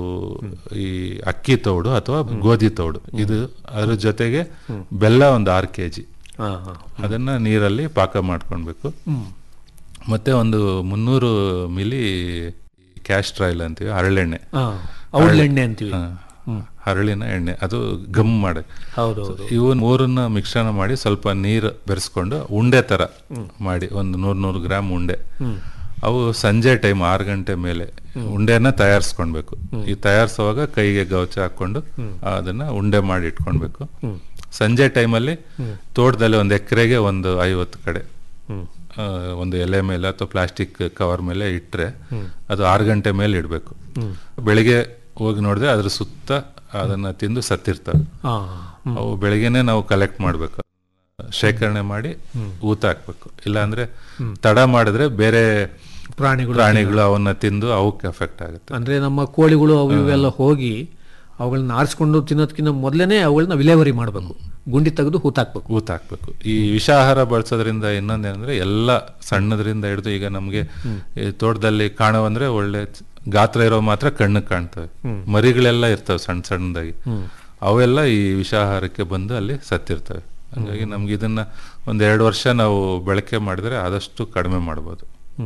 ಈ ಅಕ್ಕಿ ತೌಡು ಅಥವಾ ಗೋಧಿ ತೌಡು ಇದು ಅದ್ರ ಜೊತೆಗೆ ಬೆಲ್ಲ ಒಂದು ಆರು ಕೆ ಜಿ
ಹಾ, ಹಾ.
ಅದನ್ನ ನೀರಲ್ಲಿ ಪಾಕ ಮಾಡ್ಕೊಳ್ಬೇಕು ಮತ್ತೆ ಒಂದು ಮುನ್ನೂರು ಮಿಲಿ ಕ್ಯಾಸ್ಟ್ರ್ ಆಯಿಲ್ ಅಂತೀವಿ ಹರಳೆಣ್ಣೆ
ಹಾ, ಔಡ್ಲೆಣ್ಣೆ ಅಂತೀವಿ.
ಹಾ, ಹರಳಿನ ಎಣ್ಣೆ ಅದು ಗಮ್ ಮಾಡಿ
ಹೌದು, ಹೌದು.
ಇವು ಮೂರನ್ನ ಮಿಶ್ರಣ ಮಾಡಿ ಸ್ವಲ್ಪ ನೀರು ಬೆರೆಸ್ಕೊಂಡು ಉಂಡೆ ತರ ಮಾಡಿ ಒಂದು ನೂರ್ ನೂರು ಗ್ರಾಮ್ ಉಂಡೆ
ಹ್ಮ್.
ಅವು ಸಂಜೆ ಟೈಮ್ ಆರು ಗಂಟೆ ಮೇಲೆ ಉಂಡೆನ ತಯಾರಿಸ್ಕೊಳ್ಬೇಕು ಈ ತಯಾರಿಸುವಾಗ ಕೈಗೆ ಗೌಚ ಹಾಕೊಂಡು ಅದನ್ನ ಉಂಡೆ ಮಾಡಿ ಇಟ್ಕೊಳ್ಬೇಕು ಸಂಜೆ ಟೈಮಲ್ಲಿ ತೋಟದಲ್ಲಿ ಒಂದು ಎಕರೆಗೆ ಒಂದು ಐವತ್ತು ಕಡೆ ಆ, ಒಂದು ಎಲೆ ಮೇಲೆ ಅಥವಾ ಪ್ಲಾಸ್ಟಿಕ್ ಕವರ್ ಮೇಲೆ ಇಟ್ಟರೆ ಅದು ಆರು ಗಂಟೆ ಮೇಲೆ ಇಡಬೇಕು ಬೆಳಿಗ್ಗೆ ಹೋಗಿ ನೋಡಿದ್ರೆ ಅದ್ರ ಸುತ್ತ ಅದನ್ನ ತಿಂದು ಸತ್ತಿರ್ತವೆ
ಹಾ,
ಅವು ಬೆಳಿಗ್ಗೆನೆ ನಾವು ಕಲೆಕ್ಟ್ ಮಾಡಬೇಕು ಶೇಖರಣೆ ಮಾಡಿ ಊತ ಹಾಕ್ಬೇಕು ಇಲ್ಲಾಂದ್ರೆ ತಡ ಮಾಡಿದ್ರೆ ಬೇರೆ
ಪ್ರಾಣಿಗಳು
ಪ್ರಾಣಿಗಳು ಅವನ್ನ ತಿಂದು ಅವಕ್ಕೆ ಎಫೆಕ್ಟ್ ಆಗುತ್ತೆ
ಅಂದ್ರೆ ನಮ್ಮ ಕೋಳಿಗಳು ಅವು ಇವೆಲ್ಲ ಹೋಗಿ ಅವುಗಳನ್ನ ಆರಿಸ್ಕೊಂಡು ತಿನ್ನೋದಕ್ಕಿಂತ ಮೊದಲೇನೆ ಅವುಗಳನ್ನ ವಿಲೇವರಿ ಮಾಡಬೇಕು ಗುಂಡಿ ತೆಗೆದು ಹೂತಾಕ್ಬೇಕು
ಊತ ಹಾಕ್ಬೇಕು ಈ ವಿಷಾಹಾರ ಬಳಸೋದ್ರಿಂದ ಇನ್ನೊಂದೇನಂದ್ರೆ ಎಲ್ಲ ಸಣ್ಣದ್ರಿಂದ ಹಿಡಿದು ಈಗ ನಮ್ಗೆ ಈ ತೋಟದಲ್ಲಿ ಕಾಣವಂದ್ರೆ ಒಳ್ಳೆ ಚ- ಗಾತ್ರ ಇರೋ ಮಾತ್ರ ಕಣ್ಣಿಗೆ ಕಾಣ್ತವೆ ಮರಿಗಳೆಲ್ಲ ಇರ್ತವೆ ಸಣ್ಣ ಸಣ್ಣದಾಗಿ ಅವೆಲ್ಲ ಈ ವಿಷಾಹಾರಕ್ಕೆ ಬಂದು ಅಲ್ಲಿ ಸತ್ತಿರ್ತವೆ ಹಾಗಾಗಿ ನಮ್ಗೆ ಇದನ್ನ ಒಂದ್ ಎರಡು ವರ್ಷ ನಾವು ಬಳಕೆ ಮಾಡಿದ್ರೆ ಆದಷ್ಟು ಕಡಿಮೆ ಮಾಡ್ಬೋದು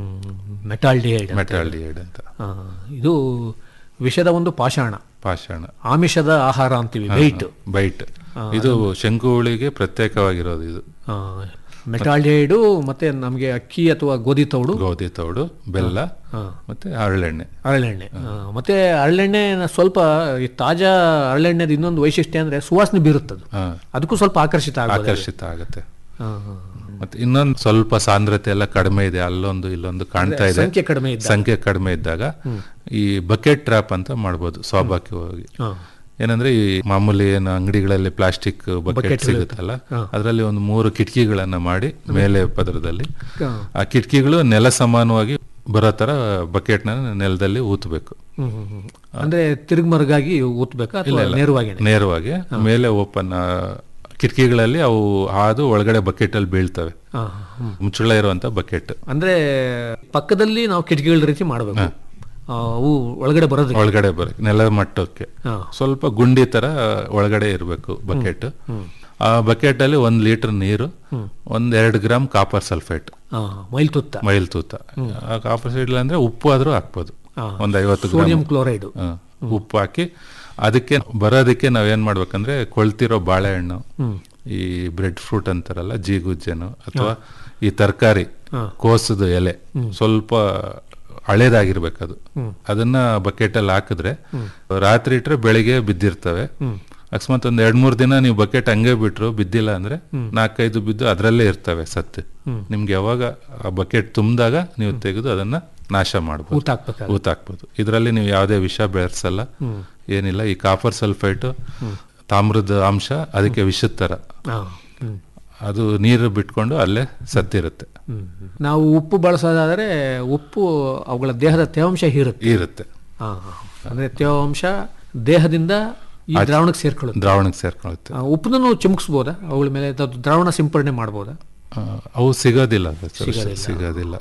ಮೆಟಾಲ್ಡಿಹೈಡ್
ಮೆಟಾಲ್ಡಿಹೈಡ್ ಅಂತ
ಇದು ವಿಷದ ಒಂದು ಪಾಷಾಣ
ಪಾಷಾಣ
ಆಮಿಷದ ಆಹಾರ ಅಂತೀವಿ ಬೈಟ್
ಬೈಟ್ ಇದು ಶಂಕುಹುಳಿಗೆ ಪ್ರತ್ಯೇಕವಾಗಿರೋದು ಇದು
ಮೆಟಾಲ್ಡಿಹೈಡು ಮತ್ತೆ ನಮಗೆ ಅಕ್ಕಿ ಅಥವಾ ಗೋಧಿ ತೌಡು
ಗೋಧಿ ತೌಡು ಬೆಲ್ಲ ಮತ್ತೆ ಹರಳೆಣ್ಣೆ
ಹರಳೆಣ್ಣೆ ಆ, ಮತ್ತೆ ಹರಳೆಣ್ಣೆ ಸ್ವಲ್ಪ ಈ ತಾಜಾ ಹರಳೆಣ್ಣೆದ ಇನ್ನೊಂದು ವೈಶಿಷ್ಟ್ಯ ಅಂದ್ರೆ ಸುವಾಸನೆ ಬೀರುತ್ತದು
ಹಾ.
ಅದಕ್ಕೂ ಸ್ವಲ್ಪ ಆಕರ್ಷಿತ ಆಗೋದು ಅದು.
ಆಕರ್ಷಿತ ಆಗುತ್ತೆ
ಹಾ, ಹಾ.
ಮತ್ತೆ ಇನ್ನೊಂದು ಸ್ವಲ್ಪ ಸಾಂದ್ರತೆ ಎಲ್ಲ ಕಡಿಮೆ ಇದೆ ಅಲ್ಲೊಂದು ಇಲ್ಲೊಂದು ಕಾಣ್ತಾ ಇದೆ
ಸಂಖ್ಯೆ ಕಡಿಮೆ ಇದ್ದಾಗ.
ಸಂಖ್ಯೆ ಕಡಿಮೆ ಇದ್ದಾಗ ಈ ಬಕೆಟ್ ಟ್ರ್ಯಾಪ್ ಅಂತ ಮಾಡ್ಬೋದು ಸ್ವಾಭಾವಿಕವಾಗಿ
ಹಾ.
ಏನಂದ್ರೆ ಈ ಮಾಮೂಲಿ ಏನು ಅಂಗಡಿಗಳಲ್ಲಿ ಪ್ಲಾಸ್ಟಿಕ್ ಬಕೆಟ್
ಬಕೆಟ್ಗಳು
ಸಿಗುತ್ತಲ್ಲ
ಹಾ.
ಅದರಲ್ಲಿ ಒಂದು ಮೂರು ಕಿಟಕಿಗಳನ್ನ ಮಾಡಿ ಮೇಲೆ ಪದರದಲ್ಲಿ
ಹಾ.
ಆ ಕಿಟಕಿಗಳು ನೆಲ ಸಮಾನವಾಗಿ ಬರೋ ತರ ಬಕೆಟ್ನ ನೆಲದಲ್ಲಿ ಊತಬೇಕು
ಹ್ಮ್, ಹ್ಮ್, ಹ್ಮ್. ಅಂದ್ರೆ ತಿರುಗ್ಮರ್ಗಾಗಿ ಊತ್ಬೇಕಾ ಅಥವಾ ನೇರವಾಗಿ
ನೇರವಾಗಿ ಮೇಲೆ ಓಪನ್ ಕಿಟಕಿಗಳಲ್ಲಿ ಅವು ಹಾದು ಒಳಗಡೆ ಬಕೆಟ್ ಅಲ್ಲಿ ಬೀಳ್ತವೆ ಮುಚ್ಚಳ ಇರುವಂತ ಬಕೆಟ್
ಅಂದ್ರೆ ಪಕ್ಕದಲ್ಲಿ ನಾವು ಕಿಟಕಿಗಳ ರೀತಿ ಮಾಡಬೇಕು ಅವು ಒಳಗಡೆ ಬರೋದಕ್ಕೆ
ಒಳಗಡೆ ಬರ ನೆಲ ಮಟ್ಟಕ್ಕೆ
ಹಾ.
ಸ್ವಲ್ಪ ಗುಂಡಿ ತರ ಒಳಗಡೆ ಇರಬೇಕು ಬಕೆಟ್ ಆ ಬಕೆಟ್ ಅಲ್ಲಿ ಒಂದ್ ಲೀಟರ್ ನೀರು ಒಂದ್ ಎರಡು ಗ್ರಾಮ್ ಕಾಪರ್ ಸಲ್ಫೇಟ್
ಆ, ಮೈಲ್ ತುತ್ತ
ಮೈಲ್ ತೂತ ಆ ಕಾಪರ್ ಸಲ್ಫೇಟ್ ಇಲ್ಲ ಅಂದ್ರೆ ಉಪ್ಪು ಆದ್ರೂ ಹಾಕ್ಬೋದು
ಹಾ.
ಒಂದ್ ಐವತ್ತು
ಸೋಡಿಯಂ
ಗ್ರಾಮ್
ಕ್ಲೋರೈಡ್
ಹಾ. ಉಪ್ಪು ಹಾಕಿ ಅದಕ್ಕೆ ಬರೋದಕ್ಕೆ ನಾವೇನ್ ಮಾಡ್ಬೇಕಂದ್ರೆ ಕೊಳ್ತಿರೋ ಬಾಳೆಹಣ್ಣು ಈ ಬ್ರೆಡ್ ಫ್ರೂಟ್ ಅಂತಾರಲ್ಲ ಜೀಗುಜ್ಜೆನು ಅಥವಾ ಈ ತರಕಾರಿ ಕೋಸದ ಎಲೆ ಸ್ವಲ್ಪ ಹಳೇದಾಗಿರ್ಬೇಕು ಅದು ಅದನ್ನ ಬಕೆಟ್ ಅಲ್ಲಿ ಹಾಕಿದ್ರೆ ರಾತ್ರಿ ಇಟ್ರೆ ಬೆಳಿಗ್ಗೆ ಬಿದ್ದಿರ್ತವೆ ಅಕಸ್ಮಾತ್ ಒಂದ್ ಎರಡ್ ಮೂರ್ ದಿನ ನೀವು ಬಕೆಟ್ ಹಂಗೆ ಬಿಟ್ರು ಬಿದ್ದಿಲ್ಲ ಅಂದ್ರೆ ನಾಲ್ಕೈದು ಬಿದ್ದು ಅದರಲ್ಲೇ ಇರ್ತವೆ ಸತ್ತು ನಿಮ್ಗೆ ಯಾವಾಗ ಆ ಬಕೆಟ್ ತುಂಬಿದಾಗ ನೀವು ತೆಗೆದು ಅದನ್ನ ನಾಶ ಮಾಡ್ಬೋದು
ಊತಾಕ್ಬೇಕಾಗುತ್ತೆ.
ಊತಾಕ್ಬೋದು ಇದರಲ್ಲಿ ನೀವು ಯಾವುದೇ ವಿಷ ಬೆಳೆಸಲ್ಲ ಏನಿಲ್ಲ ಈ ಕಾಪರ್ ಸಲ್ಫೈಟ್ ತಾಮ್ರದ ಅಂಶ ಅದಕ್ಕೆ ವಿಷದ ತರ
ಆ, ಹ್ಮ್.
ಅದು ನೀರು ಬಿಟ್ಕೊಂಡು ಅಲ್ಲೇ ಸತ್ತಿರುತ್ತೆ
ಹ್ಮ್. ನಾವು ಉಪ್ಪು ಬಳಸೋದಾದ್ರೆ ಉಪ್ಪು ಅವುಗಳ ದೇಹದ ತೇವಾಂಶ ಹೀರುತ್ತೆ
ಇರುತ್ತೆ
ಆ, ಅಂದ್ರೆ ತೇವಾಂಶ ದೇಹದಿಂದ ಈ
ಆಚೆ-
ದ್ರಾವಣಕ್ಕೆ ಸೇರ್ಕೊಳ್ಳುತ್ತೆ
ದ್ರಾವಣಕ್ಕೆ ಸೇರ್ಕೊಳ್ಳುತ್ತೆ
ಆ, ಉಪ್ಪನ್ನು ಚಿಮುಕ್ಸ್ಬೋದಾ ಅವುಗಳ ಮೇಲೆ ಅದು ದ್ರಾವಣ ಸಿಂಪಡಣೆ ಮಾಡ್ಬೋದಾ
ಆ, ಅವು ಸಿಗೋದಿಲ್ಲ ಅದು ಸರ್,
ಸಿಗೋದಿಲ್ಲ.
ಸಿಗೋದಿಲ್ಲ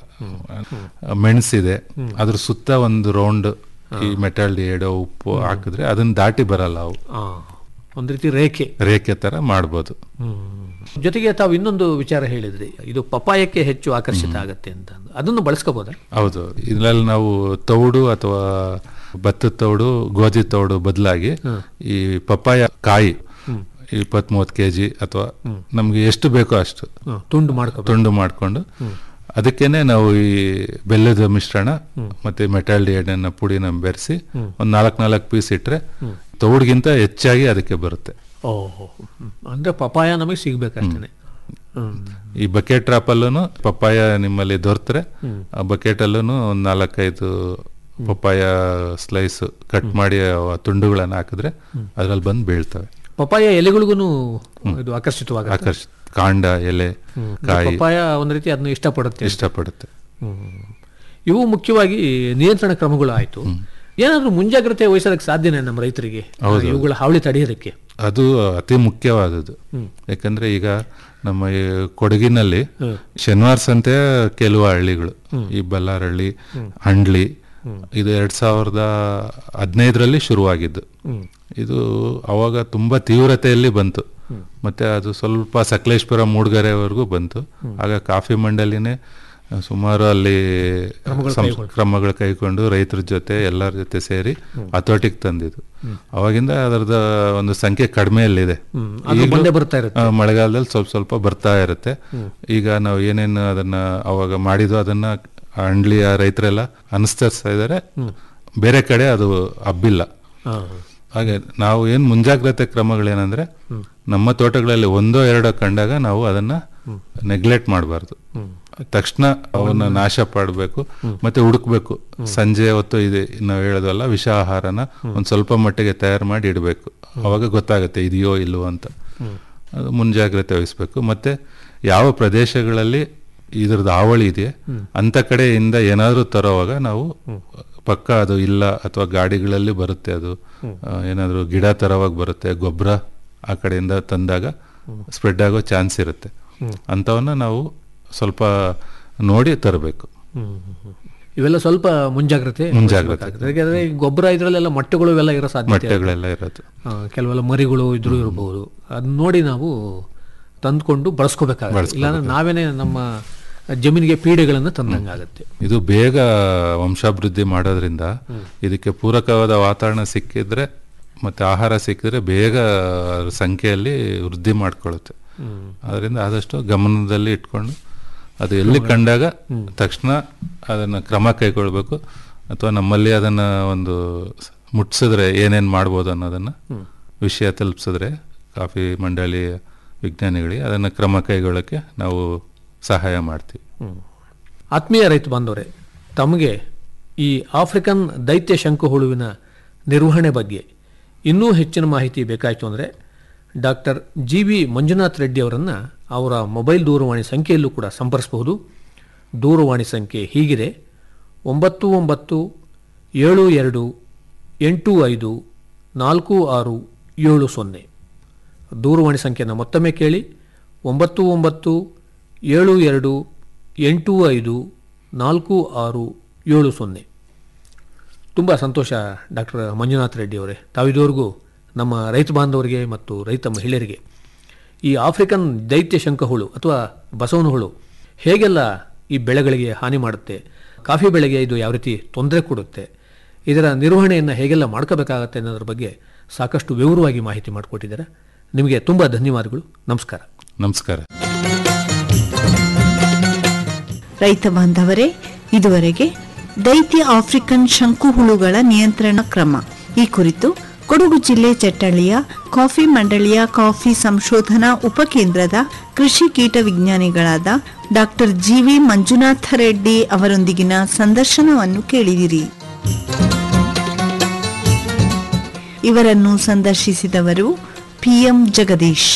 ಆ, ಮೆಣಸಿದೆ ಅದ್ರ ಸುತ್ತ ಒಂದು ರೌಂಡ್ ಈ ಮೆಟಲ್ ಡಿಯೇಡೋ ಉಪ್ಪು ಹಾಕಿದ್ರೆ ಅದನ್ನ ದಾಟಿ ಬರಲ್ಲ ಅವು
ಆ, ಒಂದ್ ರೀತಿ ರೇಖೆ
ರೇಖೆ ತರ ಮಾಡ್ಬೋದು
ಜೊತೆಗೆ ತಾವು ಇನ್ನೊಂದು ವಿಚಾರ ಹೇಳಿದ್ರಿ ಇದು ಪಪಾಯಕ್ಕೆ ಹೆಚ್ಚು ಆಕರ್ಷಿತ ಆಗತ್ತೆ ಅಂತ ಅದನ್ನು ಬಳಸ್ಕೋಬೋದಾ
ಹೌದು ಇದ್ರಲ್ಲಿ ನಾವು ತೌಡು ಅಥವಾ ಭತ್ತದ ತೌಡು ಗೋಧಿ ತೌಡು ಬದಲಾಗಿ ಈ ಪಪ್ಪಾಯ ಕಾಯಿ ಇಪ್ಪತ್ತ್ ಮೂವತ್ತು ಕೆ ಜಿ ಅಥವಾ ನಮ್ಗೆ ಎಷ್ಟು ಬೇಕೋ ಅಷ್ಟು
ಹ್ಮ್, ತುಂಡು ಮಾಡ್ಕೋಬೇಕು
ತುಂಡು ಮಾಡಿಕೊಂಡು ಅದಕ್ಕೇನೆ ನಾವು ಈ ಬೆಲ್ಲದ ಮಿಶ್ರಣ ಮತ್ತೆ ಮೆಟಾಲ್ಡಿ ಎಣ್ಣೆನ ಪುಡಿನ ಬೆರೆಸಿ ಒಂದ್ ನಾಲ್ಕು ನಾಲ್ಕು ಪೀಸ್ ಇಟ್ರೆ ತೌಡ್ಗಿಂತ ಹೆಚ್ಚಾಗಿ ಅದಕ್ಕೆ ಬರುತ್ತೆ
ಓಹೋ ಹ್ಮ್. ಅಂದ್ರೆ ಪಪಾಯ ನಮಗೆ ಸಿಗ್ಬೇಕಷ್ಟೇ ಹ್ಮ್
ಈ ಬಕೆಟ್ ಟ್ರಾಪಲ್ಲೂ ಪಪ್ಪಾಯ ನಿಮ್ಮಲ್ಲಿ ದೊರೆತರೆ ಆ ಬಕೆಟ್ ಅಲ್ಲೂ ಒಂದ್ ನಾಲ್ಕೈದು ಪಪ್ಪಾಯ ಸ್ಲೈಸ್ ಕಟ್ ಮಾಡಿ ಆ ತುಂಡುಗಳನ್ನ ಹಾಕಿದ್ರೆ ಅದ್ರಲ್ಲಿ ಬಂದು ಬೀಳ್ತವೆ
ಪಪಾಯ ಎಲೆಗಳಿಗೂ ಇದು ಆಕರ್ಷಿತವಾಗುತ್ತೆ
ಆಕರ್ಷ ಕಾಂಡ ಎಲೆ
ಹ್ಮ್.
ಕಾಯಿ
ಪಪಾಯ ಒಂದ್ ರೀತಿ ಅದನ್ನ ಇಷ್ಟಪಡುತ್ತೆ
ಇಷ್ಟಪಡುತ್ತೆ
ಹ್ಮ್. ಇವು ಮುಖ್ಯವಾಗಿ ನಿಯಂತ್ರಣ ಕ್ರಮಗಳು ಆಯ್ತು ಏನಾದ್ರೂ ಮುಂಜಾಗ್ರತೆ ವಹಿಸೋದಕ್ಕೆ ಸಾಧ್ಯನೇ ನಮ್ಮ ರೈತರಿಗೆ
ಹೌದು.
ಇವುಗಳ ಹಾವಳಿ ತಡೆಯೋದಕ್ಕೆ
ಅದು ಅತಿ ಮುಖ್ಯವಾದದ್ದು ಯಾಕಂದ್ರೆ ಈಗ ನಮ್ಮ ಈ ಕೊಡಗಿನಲ್ಲಿ ಶನಿವಾರ ಸಂತೆ ಕೆಲವು ಹಳ್ಳಿಗಳು ಈ ಬಲ್ಲಾರಹಳ್ಳಿ ಹಂಡ್ಲಿ ಇದು ಎರಡ್ ಸಾವಿರದ ಹದಿನೈದರಲ್ಲಿ ಶುರುವಾಗಿದ್ದು ಇದು ಅವಾಗ ತುಂಬಾ ತೀವ್ರತೆಯಲ್ಲಿ ಬಂತು ಮತ್ತೆ ಅದು ಸ್ವಲ್ಪ ಸಕಲೇಶ್ಪುರ ಮೂಡ್ಗೆರೆವರೆಗೂ ಬಂತು ಆಗ ಕಾಫಿ ಮಂಡಲಿನೇ ಸುಮಾರು ಅಲ್ಲಿ
ಕ್ರಮಗಳು
ಸಂಸ್-
ಕೈಗೊಂಡು.
ಕ್ರಮಗಳು ಕೈಗೊಂಡು ರೈತರ ಜೊತೆ ಎಲ್ಲರ ಜೊತೆ ಸೇರಿ ಹತೋಟಿಗೆ ತಂದಿದ್ದು ಅವಾಗಿಂದ ಅದರದ ಒಂದು ಸಂಖ್ಯೆ ಕಡಿಮೆಯಲ್ಲಿದೆ
ಹ್ಮ್. ಅದು
ಈಗ್ಲೂ,
ಬಂದೇ ಬರ್ತಾ ಇರುತ್ತೆ.
ಆ, ಮಳೆಗಾಲದಲ್ಲಿ ಸ್ವಲ್ಪ ಸ್ವಲ್ಪ ಬರ್ತಾ ಇರುತ್ತೆ ಈಗ ನಾವು ಏನೇನು ಅದನ್ನ ಅವಾಗ ಮಾಡಿದ್ವು ಅದನ್ನ ಅಂಡ್ಲಿಯ ರೈತರೆಲ್ಲ ಅನುಸರಿಸ್ತಾ ಇದ್ದಾರೆ ಬೇರೆ ಕಡೆ ಅದು ಹಬ್ಬಿಲ್ಲ
ಹಾ.
ಹಾಗೆ ನಾವು ಏನ್ ಮುಂಜಾಗ್ರತೆ ಕ್ರಮಗಳೇನಂದ್ರೆ ನಮ್ಮ ತೋಟಗಳಲ್ಲಿ ಒಂದೋ ಎರಡೋ ಕಂಡಾಗ ನಾವು ಅದನ್ನ ನೆಗ್ಲೆಕ್ಟ್ ಮಾಡಬಾರ್ದು ತಕ್ಷಣ ಅವನ್ನ ನಾಶ ಪಡಬೇಕು ಮತ್ತೆ ಹುಡುಕ್ಬೇಕು ಸಂಜೆ ಹೊತ್ತು ಇದೆ ನಾವು ಹೇಳೋದಲ್ಲ ವಿಷ ಆಹಾರನ ಒಂದ್ ಸ್ವಲ್ಪ ಮಟ್ಟಿಗೆ ತಯಾರು ಮಾಡಿ ಇಡಬೇಕು ಅವಾಗ ಗೊತ್ತಾಗುತ್ತೆ ಇದೆಯೋ ಇಲ್ವೋ ಅಂತ ಅದು ಮುಂಜಾಗ್ರತೆ ವಹಿಸ್ಬೇಕು ಮತ್ತೆ ಯಾವ ಪ್ರದೇಶಗಳಲ್ಲಿ ಇದ್ರದ್ದು ಹಾವಳಿ ಇದೆಯೇ ಅಂತ ಕಡೆಯಿಂದ ಏನಾದ್ರೂ ತರೋವಾಗ ನಾವು ಪಕ್ಕ ಅದು ಇಲ್ಲ ಅಥವಾ ಗಾಡಿಗಳಲ್ಲಿ ಬರುತ್ತೆ ಅದು ಆ, ಏನಾದ್ರೂ ಗಿಡ ತರೋವಾಗ ಬರುತ್ತೆ ಗೊಬ್ಬರ ಆ ಕಡೆಯಿಂದ ತಂದಾಗ ಸ್ಪ್ರೆಡ್ ಆಗೋ ಚಾನ್ಸ್ ಇರುತ್ತೆ ಅಂಥವನ್ನ ನಾವು ಸ್ವಲ್ಪ ನೋಡಿ ತರಬೇಕು
ಇವೆಲ್ಲ ಸ್ವಲ್ಪ ಮುಂಜಾಗ್ರತೆ
ಮುಂಜಾಗ್ರತೆ.
ವಹಿಸ್ಬೇಕಾಗುತ್ತೆ. ಯಾಕೆಂದ್ರೆ ಈ ಗೊಬ್ಬರ ಇದ್ರಲ್ಲೆಲ್ಲ ಮೊಟ್ಟೆಗಳು ಇವೆಲ್ಲ ಇರೋ ಸಾಧ್ಯತೆ ಇದೆ.
ಮೊಟ್ಟೆಗಳೆಲ್ಲ ಇರೋದು
ಆ, ಕೆಲವೆಲ್ಲ ಮರಿಗಳು ಇದ್ರೂ ಇರಬಹುದು ಅದನ್ನ ನೋಡಿ ನಾವು ತಂದ್ಕೊಂಡು ಬಳಸ್ಕೋಬೇಕಾಗುತ್ತೆ ಇಲ್ಲಾಂದ್ರೆ ನಾವೇನೆ ನಮ್ಮ ಜಮೀನಿಗೆ ಪೀಡೆಗಳನ್ನು ತಂದಂಗಾಗತ್ತೆ
ಇದು ಬೇಗ ವಂಶಾಭಿವೃದ್ಧಿ ಮಾಡೋದ್ರಿಂದ ಇದಕ್ಕೆ ಪೂರಕವಾದ ವಾತಾವರಣ ಸಿಕ್ಕಿದ್ರೆ ಮತ್ತೆ ಆಹಾರ ಸಿಕ್ಕಿದ್ರೆ ಬೇಗ ಅದ್ರ ಸಂಖ್ಯೆಯಲ್ಲಿ ವೃದ್ಧಿ ಮಾಡ್ಕೊಳ್ಳುತ್ತೆ ಅದರಿಂದ ಆದಷ್ಟು ಗಮನದಲ್ಲಿ ಇಟ್ಕೊಂಡು ಅದು ಎಲ್ಲಿ ಕಂಡಾಗ ತಕ್ಷಣ ಅದನ್ನ ಕ್ರಮ ಕೈಗೊಳ್ಬೇಕು ಅಥವಾ ನಮ್ಮಲ್ಲಿ ಅದನ್ನ ಒಂದು ಸ್- ಮುಟ್ಸಿದ್ರೆ ಏನೇನ್ ಮಾಡ್ಬೋದು ಅನ್ನೋದನ್ನ ವಿಷಯ ತಲುಪಿಸಿದ್ರೆ ಕಾಫಿ ಮಂಡಳಿ ವಿಜ್ಞಾನಿಗಳಿಗೆ ಅದನ್ನ ಕ್ರಮ ಕೈಗೊಳ್ಳಕ್ಕೆ ನಾವು ಸಹಾಯ ಮಾಡ್ತೀವಿ
ಆತ್ಮೀಯ ರೈತ ಬಾಂಧವರೇ ತಮಗೆ ಈ ಆಫ್ರಿಕನ್ ದೈತ್ಯ ಶಂಕು ಹುಳುವಿನ ನಿರ್ವಹಣೆ ಬಗ್ಗೆ ಇನ್ನೂ ಹೆಚ್ಚಿನ ಮಾಹಿತಿ ಬೇಕಾಯಿತು ಅಂದರೆ doctor G V Manjunath Reddy ಅವರನ್ನು ಅವರ ಮೊಬೈಲ್ ದೂರವಾಣಿ ಸಂಖ್ಯೆಯಲ್ಲೂ ಕೂಡ ಸಂಪರ್ಸಬಹುದು ದೂರವಾಣಿ ಸಂಖ್ಯೆ ಹೀಗಿದೆ ಒಂಬತ್ತು ಒಂಬತ್ತು ಏಳು ಎರಡು ಎಂಟು ಐದು ನಾಲ್ಕು ಆರು ಏಳು ಸೊನ್ನೆ ದೂರವಾಣಿ ಸಂಖ್ಯೆಯನ್ನು ಮತ್ತೊಮ್ಮೆ ಕೇಳಿ ಒಂಬತ್ತು ಒಂಬತ್ತು ಏಳು ಎರಡು ಎಂಟು ಐದು ನಾಲ್ಕು ಆರು ಏಳು ಸೊನ್ನೆ ತುಂಬ ಸಂತೋಷ ಡಾಕ್ಟರ್ ಮಂಜುನಾಥ್ ರೆಡ್ಡಿ ಅವರೇ ತಾವಿದುವರೆಗೂ ನಮ್ಮ ರೈತ ಬಾಂಧವರಿಗೆ ಮತ್ತು ರೈತ ಮಹಿಳೆಯರಿಗೆ ಈ ಆಫ್ರಿಕನ್ ದೈತ್ಯ ಶಂಖಹುಳು ಅಥವಾ ಬಸವನ ಹುಳು ಹೇಗೆಲ್ಲ ಈ ಬೆಳೆಗಳಿಗೆ ಹಾನಿ ಮಾಡುತ್ತೆ ಕಾಫಿ ಬೆಳೆಗೆ ಇದು ಯಾವ ರೀತಿ ತೊಂದರೆ ಕೊಡುತ್ತೆ ಇದರ ನಿರ್ವಹಣೆಯನ್ನು ಹೇಗೆಲ್ಲ ಮಾಡ್ಕೋಬೇಕಾಗತ್ತೆ ಅನ್ನೋದ್ರ ಬಗ್ಗೆ ಸಾಕಷ್ಟು ವಿವರವಾಗಿ ಮಾಹಿತಿ ಮಾಡಿಕೊಟ್ಟಿದ್ದಾರೆ ನಿಮಗೆ ತುಂಬ ಧನ್ಯವಾದಗಳು ನಮಸ್ಕಾರ
ನಮಸ್ಕಾರ
ರೈತ ಬಾಂಧವರೇ ಇದುವರೆಗೆ ದೈತ್ಯ ಆಫ್ರಿಕನ್ ಶಂಕುಹುಳುಗಳ ನಿಯಂತ್ರಣ ಕ್ರಮ ಈ ಕುರಿತು ಕೊಡಗು ಜಿಲ್ಲೆ ಚಟ್ಟಳ್ಳಿಯ ಕಾಫಿ ಮಂಡಳಿಯ ಕಾಫಿ ಸಂಶೋಧನಾ ಉಪಕೇಂದ್ರದ ಕೃಷಿ ಕೀಟ ವಿಜ್ಞಾನಿಗಳಾದ ಡಾಕ್ಟರ್ ಜಿವಿ ಮಂಜುನಾಥ ರೆಡ್ಡಿ ಅವರೊಂದಿಗಿನ ಸಂದರ್ಶನವನ್ನು ಕೇಳಿದಿರಿ ಇವರನ್ನು ಸಂದರ್ಶಿಸಿದವರು ಪಿಎಂ ಜಗದೀಶ್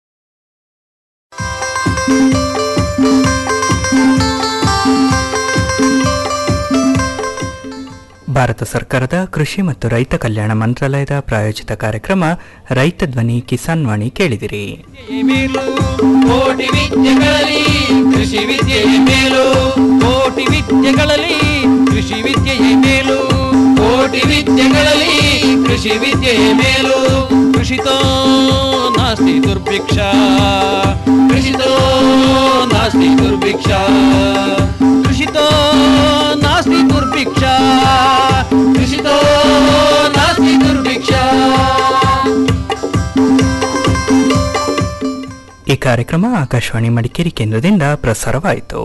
ಭಾರತ ಸರ್ಕಾರದ ಕೃಷಿ ಮತ್ತು ರೈತ ಕಲ್ಯಾಣ ಮಂತ್ರಾಲಯದ ಪ್ರಾಯೋಜಿತ ಕಾರ್ಯಕ್ರಮ ರೈತ ಧ್ವನಿ ಕಿಸಾನ್ ವಾಣಿ ಕೇಳಿದಿರಿ
ಮೇಲು ಕೋಟಿ ವಿದ್ಯೆಗಳಲ್ಲಿ ಕೃಷಿ ವಿದ್ಯೆಯೇ ಮೇಲು ಕೋಟಿ ವಿದ್ಯೆಗಳಲ್ಲಿ ಕೃಷಿ ವಿದ್ಯೆಯೇ ಮೇಲು ಕೋಟಿ ವಿದ್ಯೆಗಳಲ್ಲಿ ಕೃಷಿ ವಿದ್ಯೆಯೇ ಮೇಲು ಕೃಷಿತೋ ನಾಸ್ತಿ ದುರ್ಭಿಕ್ಷ ಕೃಷಿತೋ ನಾಸ್ತಿ ದುರ್ಭಿಕ್ಷ ಕೃಷಿತೋ ನಾಸ್ತಿ ದುರ್ಭಿಕ್ಷ ಕೃಷಿತೋ ನಾಸ್ತಿ ದುರ್ಭಿಕ್ಷ
ಈ ಕಾರ್ಯಕ್ರಮ ಆಕಾಶವಾಣಿ ಮಡಿಕೇರಿ ಕೇಂದ್ರದಿಂದ ಪ್ರಸಾರವಾಯಿತು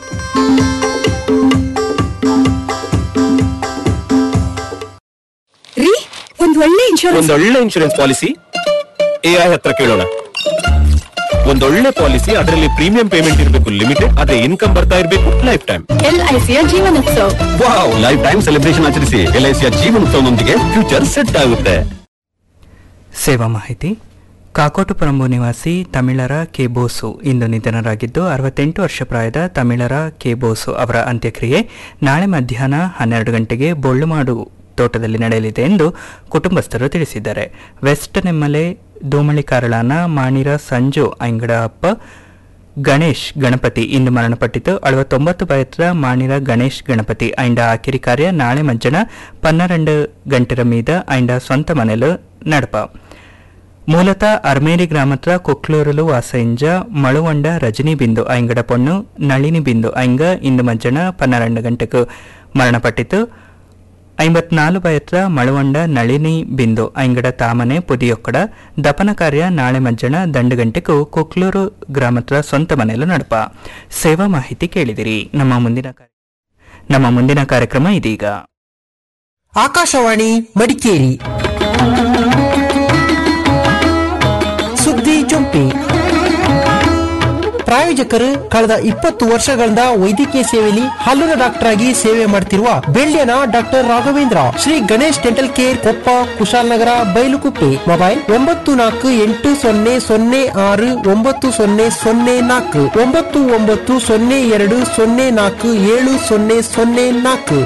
ರೀ ಒಂದ್ ಒಳ್ಳೆ ಇನ್ಶೂರೆನ್ಸ್
ಒಂದೊಳ್ಳೆ ಇನ್ಶೂರೆನ್ಸ್ ಪಾಲಿಸಿ ಎಐ ಹತ್ರ ಕೇಳೋಣ ಒಂದೊಳ್ಳೆ ಪಾಲಿಸಿ ಅದರಲ್ಲಿ ಪ್ರೀಮಿಯಂ ಪೇಮೆಂಟ್ ಇರಬೇಕು ಲಿಮಿಟೆಡ್ ಆದ್ರೆ ಇನ್ಕಮ್ ಬರ್ತಾ ಇರಬೇಕು ಲೈಫ್ ಟೈಮ್
ಎಲ್ಐಸಿಯ Jeevanotsava
wow lifetime celebration ಆಚರಿಸಿ ಎಲ್ಐಸಿಯ ಜೀವನೋತ್ಸವದೊಂದಿಗೆ ಫ್ಯೂಚರ್ ಸೆಟ್ ಆಗುತ್ತೆ
ಸೇವಾ ಮಾಹಿತಿ ಕಾಕೋಟುಪರಂಬು ನಿವಾಸಿ ತಮಿಳರ ಕೆ ಬೋಸು ಇಂದು ನಿಧನರಾಗಿದ್ದು ಅರವತ್ತೆಂಟು ವರ್ಷ ಪ್ರಾಯದ ತಮಿಳರ ಕೆ ಬೋಸು ಅವರ ಅಂತ್ಯಕ್ರಿಯೆ ನಾಳೆ ಮಧ್ಯಾಹ್ನ ಹನ್ನೆರಡು ಗಂಟೆಗೆ ಬೊಳ್ಳುಮಾಡು ತೋಟದಲ್ಲಿ ನಡೆಯಲಿದೆ ಎಂದು ಕುಟುಂಬಸ್ಥರು ತಿಳಿಸಿದ್ದಾರೆ ವೆಸ್ಟ್ ನೆಮ್ಮಲೆ ದೋಮಳಿ ಕಾರಳಾನ ಮಾಣಿರ ಸಂಜು ಐಂಗಡ ಅಪ್ಪ ಗಣೇಶ್ ಗಣಪತಿ ಇಂದು ಮರಣಪಟ್ಟಿತು ಅಳವತ್ತೊಂಬತ್ತು ಬಯತ್ರ ಮಾಣಿರ ಗಣೇಶ್ ಗಣಪತಿ ಐಂಡ ಆಕಿರಿ ಕಾರ್ಯ ನಾಳೆ ಮಜ್ಜನ ಪನ್ನೆರಡು ಗಂಟೆರ ಮೀದ ಐಂಡ ಸ್ವಂತ ಮನೆಲು ನಡಪ ಮೂಲತಃ ಅರ್ಮೇರಿ ಗ್ರಾಮತ್ರ ಕೊಕ್ಲೂರಲು ವಾಸೆಂಜ ಮಳುವಂಡ ರಜನಿ ಬಿಂದು ಐಂಗಡ ಪೊಣ್ಣು ನಳಿನಿ ಬಿಂದು ಐಂಗ ಇಂದು ಮಜ್ಜನ ಪನ್ನೆರಡು ಗಂಟೆಗೆ ಮರಣಪಟ್ಟಿತು ಐಂಬತ್ನಾಲು ಬಯತ್ರ ಮಳುವಂಡ ನಳಿನಿ ಬಿಂದು ಐಂಗಡ ತಾಮನೆ ಪುದಿಯೊಕ್ಕಡ ದಪನ ಕಾರ್ಯ ನಾಳೆ ಮಜ್ಜನ ದಂಡು ಗಂಟೆಗೂ ಕೊಕ್ಲೂರು ಗ್ರಾಮತ್ರ ಸ್ವಂತ ಮನೆಯಲ್ಲೂ ನಡಪ ಸೇವಾ ಮಾಹಿತಿ ಕೇಳಿದಿರಿ ನಮ್ಮ ಮುಂದಿನ ಕಾರ್ಯ- ನಮ್ಮ ಮುಂದಿನ ಕಾರ್ಯಕ್ರಮ ಇದೀಗ
ಆಕಾಶವಾಣಿ ಮಡಿಕೇರಿ ಸುದ್ದಿ ಜೊಂಪಿ ಪ್ರಾಯೋಜಕರು ಕಳೆದ ಇಪ್ಪತ್ತು ವರ್ಷಗಳಿಂದ ವೈದ್ಯಕೀಯ ಸೇವೆಯಲ್ಲಿ ಹಲ್ಲುನ ಡಾಕ್ಟರ್ ಆಗಿ ಸೇವೆ ಮಾಡ್ತಿರುವ ಬೆಳ್ಳಿಯನ doctor Raghavendra Shri Ganesh dental care Koppa Kushalnagar Bylakuppe mobile ಒಂಬತ್ತು ನಾಲ್ಕು ಎಂಟು ಸೊನ್ನೆ ಸೊನ್ನೆ ಆರು ಒಂಬತ್ತು ಸೊನ್ನೆ ಸೊನ್ನೆ ನಾಲ್ಕು ಒಂಬತ್ತು ಒಂಬತ್ತು ಸೊನ್ನೆ ಎರಡು ಸೊನ್ನೆ ನಾಲ್ಕು ಏಳು ಸೊನ್ನೆ ಸೊನ್ನೆ ನಾಲ್ಕು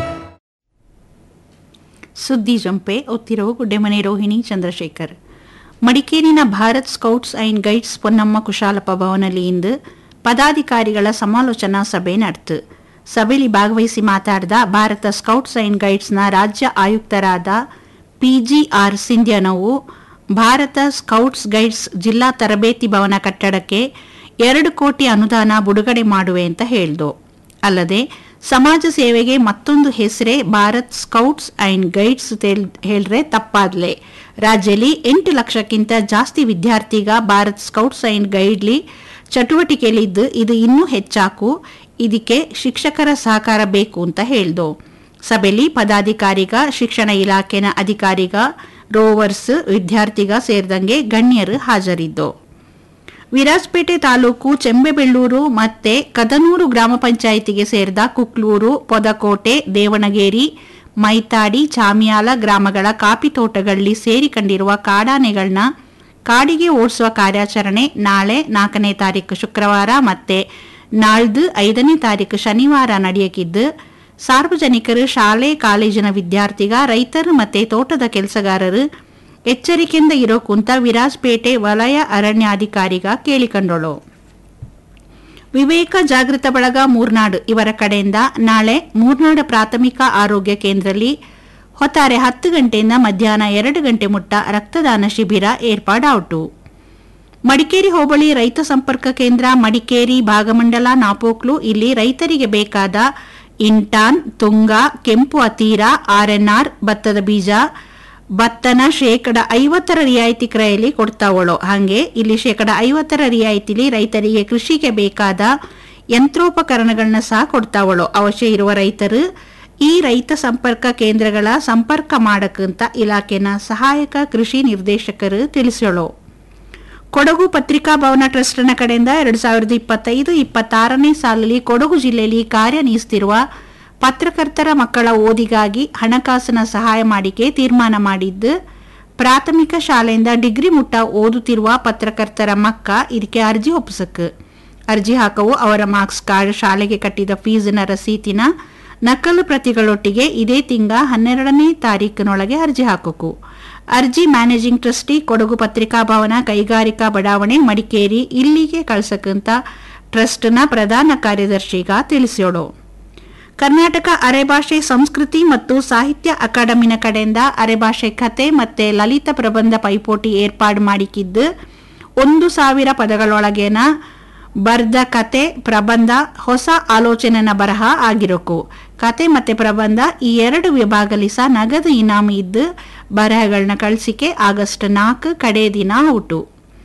ಸುದ್ದಿ ಜಂಪೆ ಒತ್ತಿರೋ ಗುಡ್ಡೆಮನೆ ರೋಹಿಣಿ ಚಂದ್ರಶೇಖರ್ ಮಡಿಕೇರಿನ Bharat scouts and guides Ponnamma Kushalappa ಭವನಲ್ಲಿ ಇಂದು ಪದಾಧಿಕಾರಿಗಳ ಸಮಾಲೋಚನಾ ಸಭೆ ನಡೆತು ಸಭೆಯಲ್ಲಿ ಭಾಗವಹಿಸಿ ಮಾತಾಡಿದ ಭಾರತ ಸ್ಕೌಟ್ಸ್ ಅಂಡ್ ಗೈಡ್ಸ್ನ ರಾಜ್ಯ ಆಯುಕ್ತರಾದ ಪಿಜಿಆರ್ ಸಿಂಧ್ಯನವು ಭಾರತ ಸ್ಕೌಟ್ಸ್ ಗೈಡ್ಸ್ ಜಿಲ್ಲಾ ತರಬೇತಿ ಭವನ ಕಟ್ಟಡಕ್ಕೆ ಎರಡು ಕೋಟಿ ಅನುದಾನ ಬಿಡುಗಡೆ ಮಾಡುವೆ ಅಂತ ಹೇಳ್ದು ಅಲ್ಲದೆ ಸಮಾಜ ಸೇವೆಗೆ ಮತ್ತೊಂದು ಹೆಸರೇ ಭಾರತ್ ಸ್ಕೌಟ್ಸ್ ಅಂಡ್ ಗೈಡ್ಸ್ ಹೇಳ್ರೆ ತಪ್ಪಾದ್ಲೆ ರಾಜ್ಯದಲ್ಲಿ ಎಂಟು ಲಕ್ಷಕ್ಕಿಂತ ಜಾಸ್ತಿ ವಿದ್ಯಾರ್ಥಿಗ ಭಾರತ್ ಸ್ಕೌಟ್ಸ್ ಅಂಡ್ ಗೈಡ್ಲಿ ಚಟುವಟಿಕೆಯಲ್ಲಿದ್ದು ಇದು ಇನ್ನೂ ಹೆಚ್ಚಾಕು ಇದಕ್ಕೆ ಶಿಕ್ಷಕರ ಸಹಕಾರ ಬೇಕು ಅಂತ ಹೇಳ್ದು ಸಭೆಯಲ್ಲಿ ಪದಾಧಿಕಾರಿಗ ಶಿಕ್ಷಣ ಇಲಾಖೆನ ಅಧಿಕಾರಿಗ ರೋವರ್ಸ್ ವಿದ್ಯಾರ್ಥಿಗ ಸೇರಿದಂಗೆ ಗಣ್ಯರು ಹಾಜರಿದ್ದು ವಿರಾಜಪೇಟೆ ತಾಲೂಕು ಚೆಂಬೆಬೆಳ್ಳೂರು ಮತ್ತೆ ಕದನೂರು ಗ್ರಾಮ ಪಂಚಾಯಿತಿಗೆ ಸೇರಿದ ಕುಕ್ಲೂರು ಪೊದಕೋಟೆ ದೇವಣಗೇರಿ ಮೈತಾಡಿ ಚಾಮಿಯಾಲ ಗ್ರಾಮಗಳ ಕಾಫಿ ತೋಟಗಳಲ್ಲಿ ಸೇರಿಕೊಂಡಿರುವ ಕಾಡಾನೆಗಳನ್ನ ಕಾಡಿಗೆ ಓಡಿಸುವ ಕಾರ್ಯಾಚರಣೆ ನಾಳೆ ನಾಲ್ಕನೇ ತಾರೀಕು ಶುಕ್ರವಾರ ಮತ್ತೆ ನಾಳ್ದು ಐದನೇ ತಾರೀಕು ಶನಿವಾರ ನಡೆಯಕಿದ್ದು ಸಾರ್ವಜನಿಕರು ಶಾಲೆ ಕಾಲೇಜಿನ ವಿದ್ಯಾರ್ಥಿಗ ರೈತರು ಮತ್ತೆ ತೋಟದ ಕೆಲಸಗಾರರು ಎಚ್ಚರಿಕೆಯಿಂದ ಇರೋ ಕುಂತ ವಿರಾಜಪೇಟೆ ವಲಯ ಅರಣ್ಯಾಧಿಕಾರಿಗ ಕೇಳಿಕೊಂಡಳು ವಿವೇಕ ಜಾಗೃತ ಬಳಗ ಮೂರ್ನಾಡು ಇವರ ಕಡೆಯಿಂದ ನಾಳೆ ಮೂರ್ನಾಡ ಪ್ರಾಥಮಿಕ ಆರೋಗ್ಯ ಕೇಂದ್ರದಲ್ಲಿ ಹೊತ್ತಾರೆ ಹತ್ತು ಗಂಟೆಯಿಂದ ಮಧ್ಯಾಹ್ನ ಎರಡು ಗಂಟೆ ಮುಟ್ಟ ರಕ್ತದಾನ ಶಿಬಿರ ಏರ್ಪಾಡಾಯಿತು ಮಡಿಕೇರಿ ಹೋಬಳಿ ರೈತ ಸಂಪರ್ಕ ಕೇಂದ್ರ ಮಡಿಕೇರಿ ಭಾಗಮಂಡಲ ನಾಪೋಕ್ಲು ಇಲ್ಲಿ ರೈತರಿಗೆ ಬೇಕಾದ ಇಂಟಾನ್ ತುಂಗ ಕೆಂಪು ಅತೀರ ಆರ್ಎನ್ಆರ್ ಭತ್ತದ ಬೀಜ ಭತ್ತನ ಶೇಕಡ ಐವತ್ತರ ರಿಯಾಯಿತಿ ಕ್ರಯಲ್ಲಿ ಕೊಡ್ತಾವಳು ಹಾಗೆ ಇಲ್ಲಿ ಶೇಕಡ ಐವತ್ತರ ರಿಯಾಯಿತಿಲಿ ರೈತರಿಗೆ ಕೃಷಿಗೆ ಬೇಕಾದ ಯಂತ್ರೋಪಕರಣಗಳನ್ನ ಸಹ ಕೊಡ್ತಾವಳು ಅವಶ್ಯ ಇರುವ ರೈತರು ಈ ರೈತ ಸಂಪರ್ಕ ಕೇಂದ್ರಗಳ ಸಂಪರ್ಕ ಮಾಡಕ್ಕಂತ ಇಲಾಖೆನ ಸಹಾಯಕ ಕೃಷಿ ನಿರ್ದೇಶಕರು ತಿಳಿಸೋಳು ಕೊಡಗು ಪತ್ರಿಕಾ ಭವನ ಟ್ರಸ್ಟ್ನ ಕಡೆಯಿಂದ ಎರಡು ಸಾವಿರದ ಇಪ್ಪತ್ತೈದು ಇಪ್ಪತ್ತಾರನೇ ಸಾಲಲ್ಲಿ ಕೊಡಗು ಜಿಲ್ಲೆಯಲ್ಲಿ ಕಾರ್ಯನಿರ್ವಹಿಸುತ್ತಿರುವ ಪತ್ರಕರ್ತರ ಮಕ್ಕಳ ಓದಿಗಾಗಿ ಹಣಕಾಸಿನ ಸಹಾಯ ಮಾಡಿಕೆ ತೀರ್ಮಾನ ಮಾಡಿದ್ದು ಪ್ರಾಥಮಿಕ ಶಾಲೆಯಿಂದ ಡಿಗ್ರಿ ಮುಟ್ಟ ಓದುತ್ತಿರುವ ಪತ್ರಕರ್ತರ ಮಕ್ಕ ಇದಕ್ಕೆ ಅರ್ಜಿ ಒಪ್ಪಿಸಕ್ಕೆ ಅರ್ಜಿ ಹಾಕವು ಅವರ ಮಾರ್ಕ್ಸ್ ಕಾರ್ಡ್ ಶಾಲೆಗೆ ಕಟ್ಟಿದ ಫೀಸಿನ ರಸೀತಿನ ನಕಲು ಪ್ರತಿಗಳೊಟ್ಟಿಗೆ ಇದೇ ತಿಂಗ ಹನ್ನೆರಡನೇ ತಾರೀಕಿನೊಳಗೆ ಅರ್ಜಿ ಹಾಕಬೇಕು ಅರ್ಜಿ ಮ್ಯಾನೇಜಿಂಗ್ ಟ್ರಸ್ಟಿ ಕೊಡಗು ಪತ್ರಿಕಾ ಭವನ ಕೈಗಾರಿಕಾ ಬಡಾವಣೆ ಮಡಿಕೇರಿ ಇಲ್ಲಿಗೆ ಕಳ್ಸಕ್ಕಂತ ಟ್ರಸ್ಟ್ನ ಪ್ರಧಾನ ಕಾರ್ಯದರ್ಶಿಗ ತಿಳಿಸೋಳು ಕರ್ನಾಟಕ ಅರೆಭಾಷೆ ಸಂಸ್ಕೃತಿ ಮತ್ತು ಸಾಹಿತ್ಯ ಅಕಾಡೆಮಿನ ಕಡೆಯಿಂದ ಅರೆಭಾಷೆ ಕತೆ ಮತ್ತೆ ಲಲಿತ ಪ್ರಬಂಧ ಪೈಪೋಟಿ ಏರ್ಪಾಡು ಮಾಡಿಕಿದ್ದು ಒಂದು ಸಾವಿರ ಪದಗಳೊಳಗೇನ ಬರ್ದ ಕತೆ ಪ್ರಬಂಧ ಹೊಸ ಆಲೋಚನೆನ ಬರಹ ಆಗಿರೋಕು ಕತೆ ಮತ್ತೆ ಪ್ರಬಂಧ ಈ ಎರಡು ವಿಭಾಗಲಿ ಸಹ ನಗದು ಇನಾಮು ಇದ್ದು ಬರಹಗಳನ್ನ ಕಳಿಸಿಕೆ ಆಗಸ್ಟ್ ನಾಲ್ಕು ಕಡೆ ದಿನ ಔಟು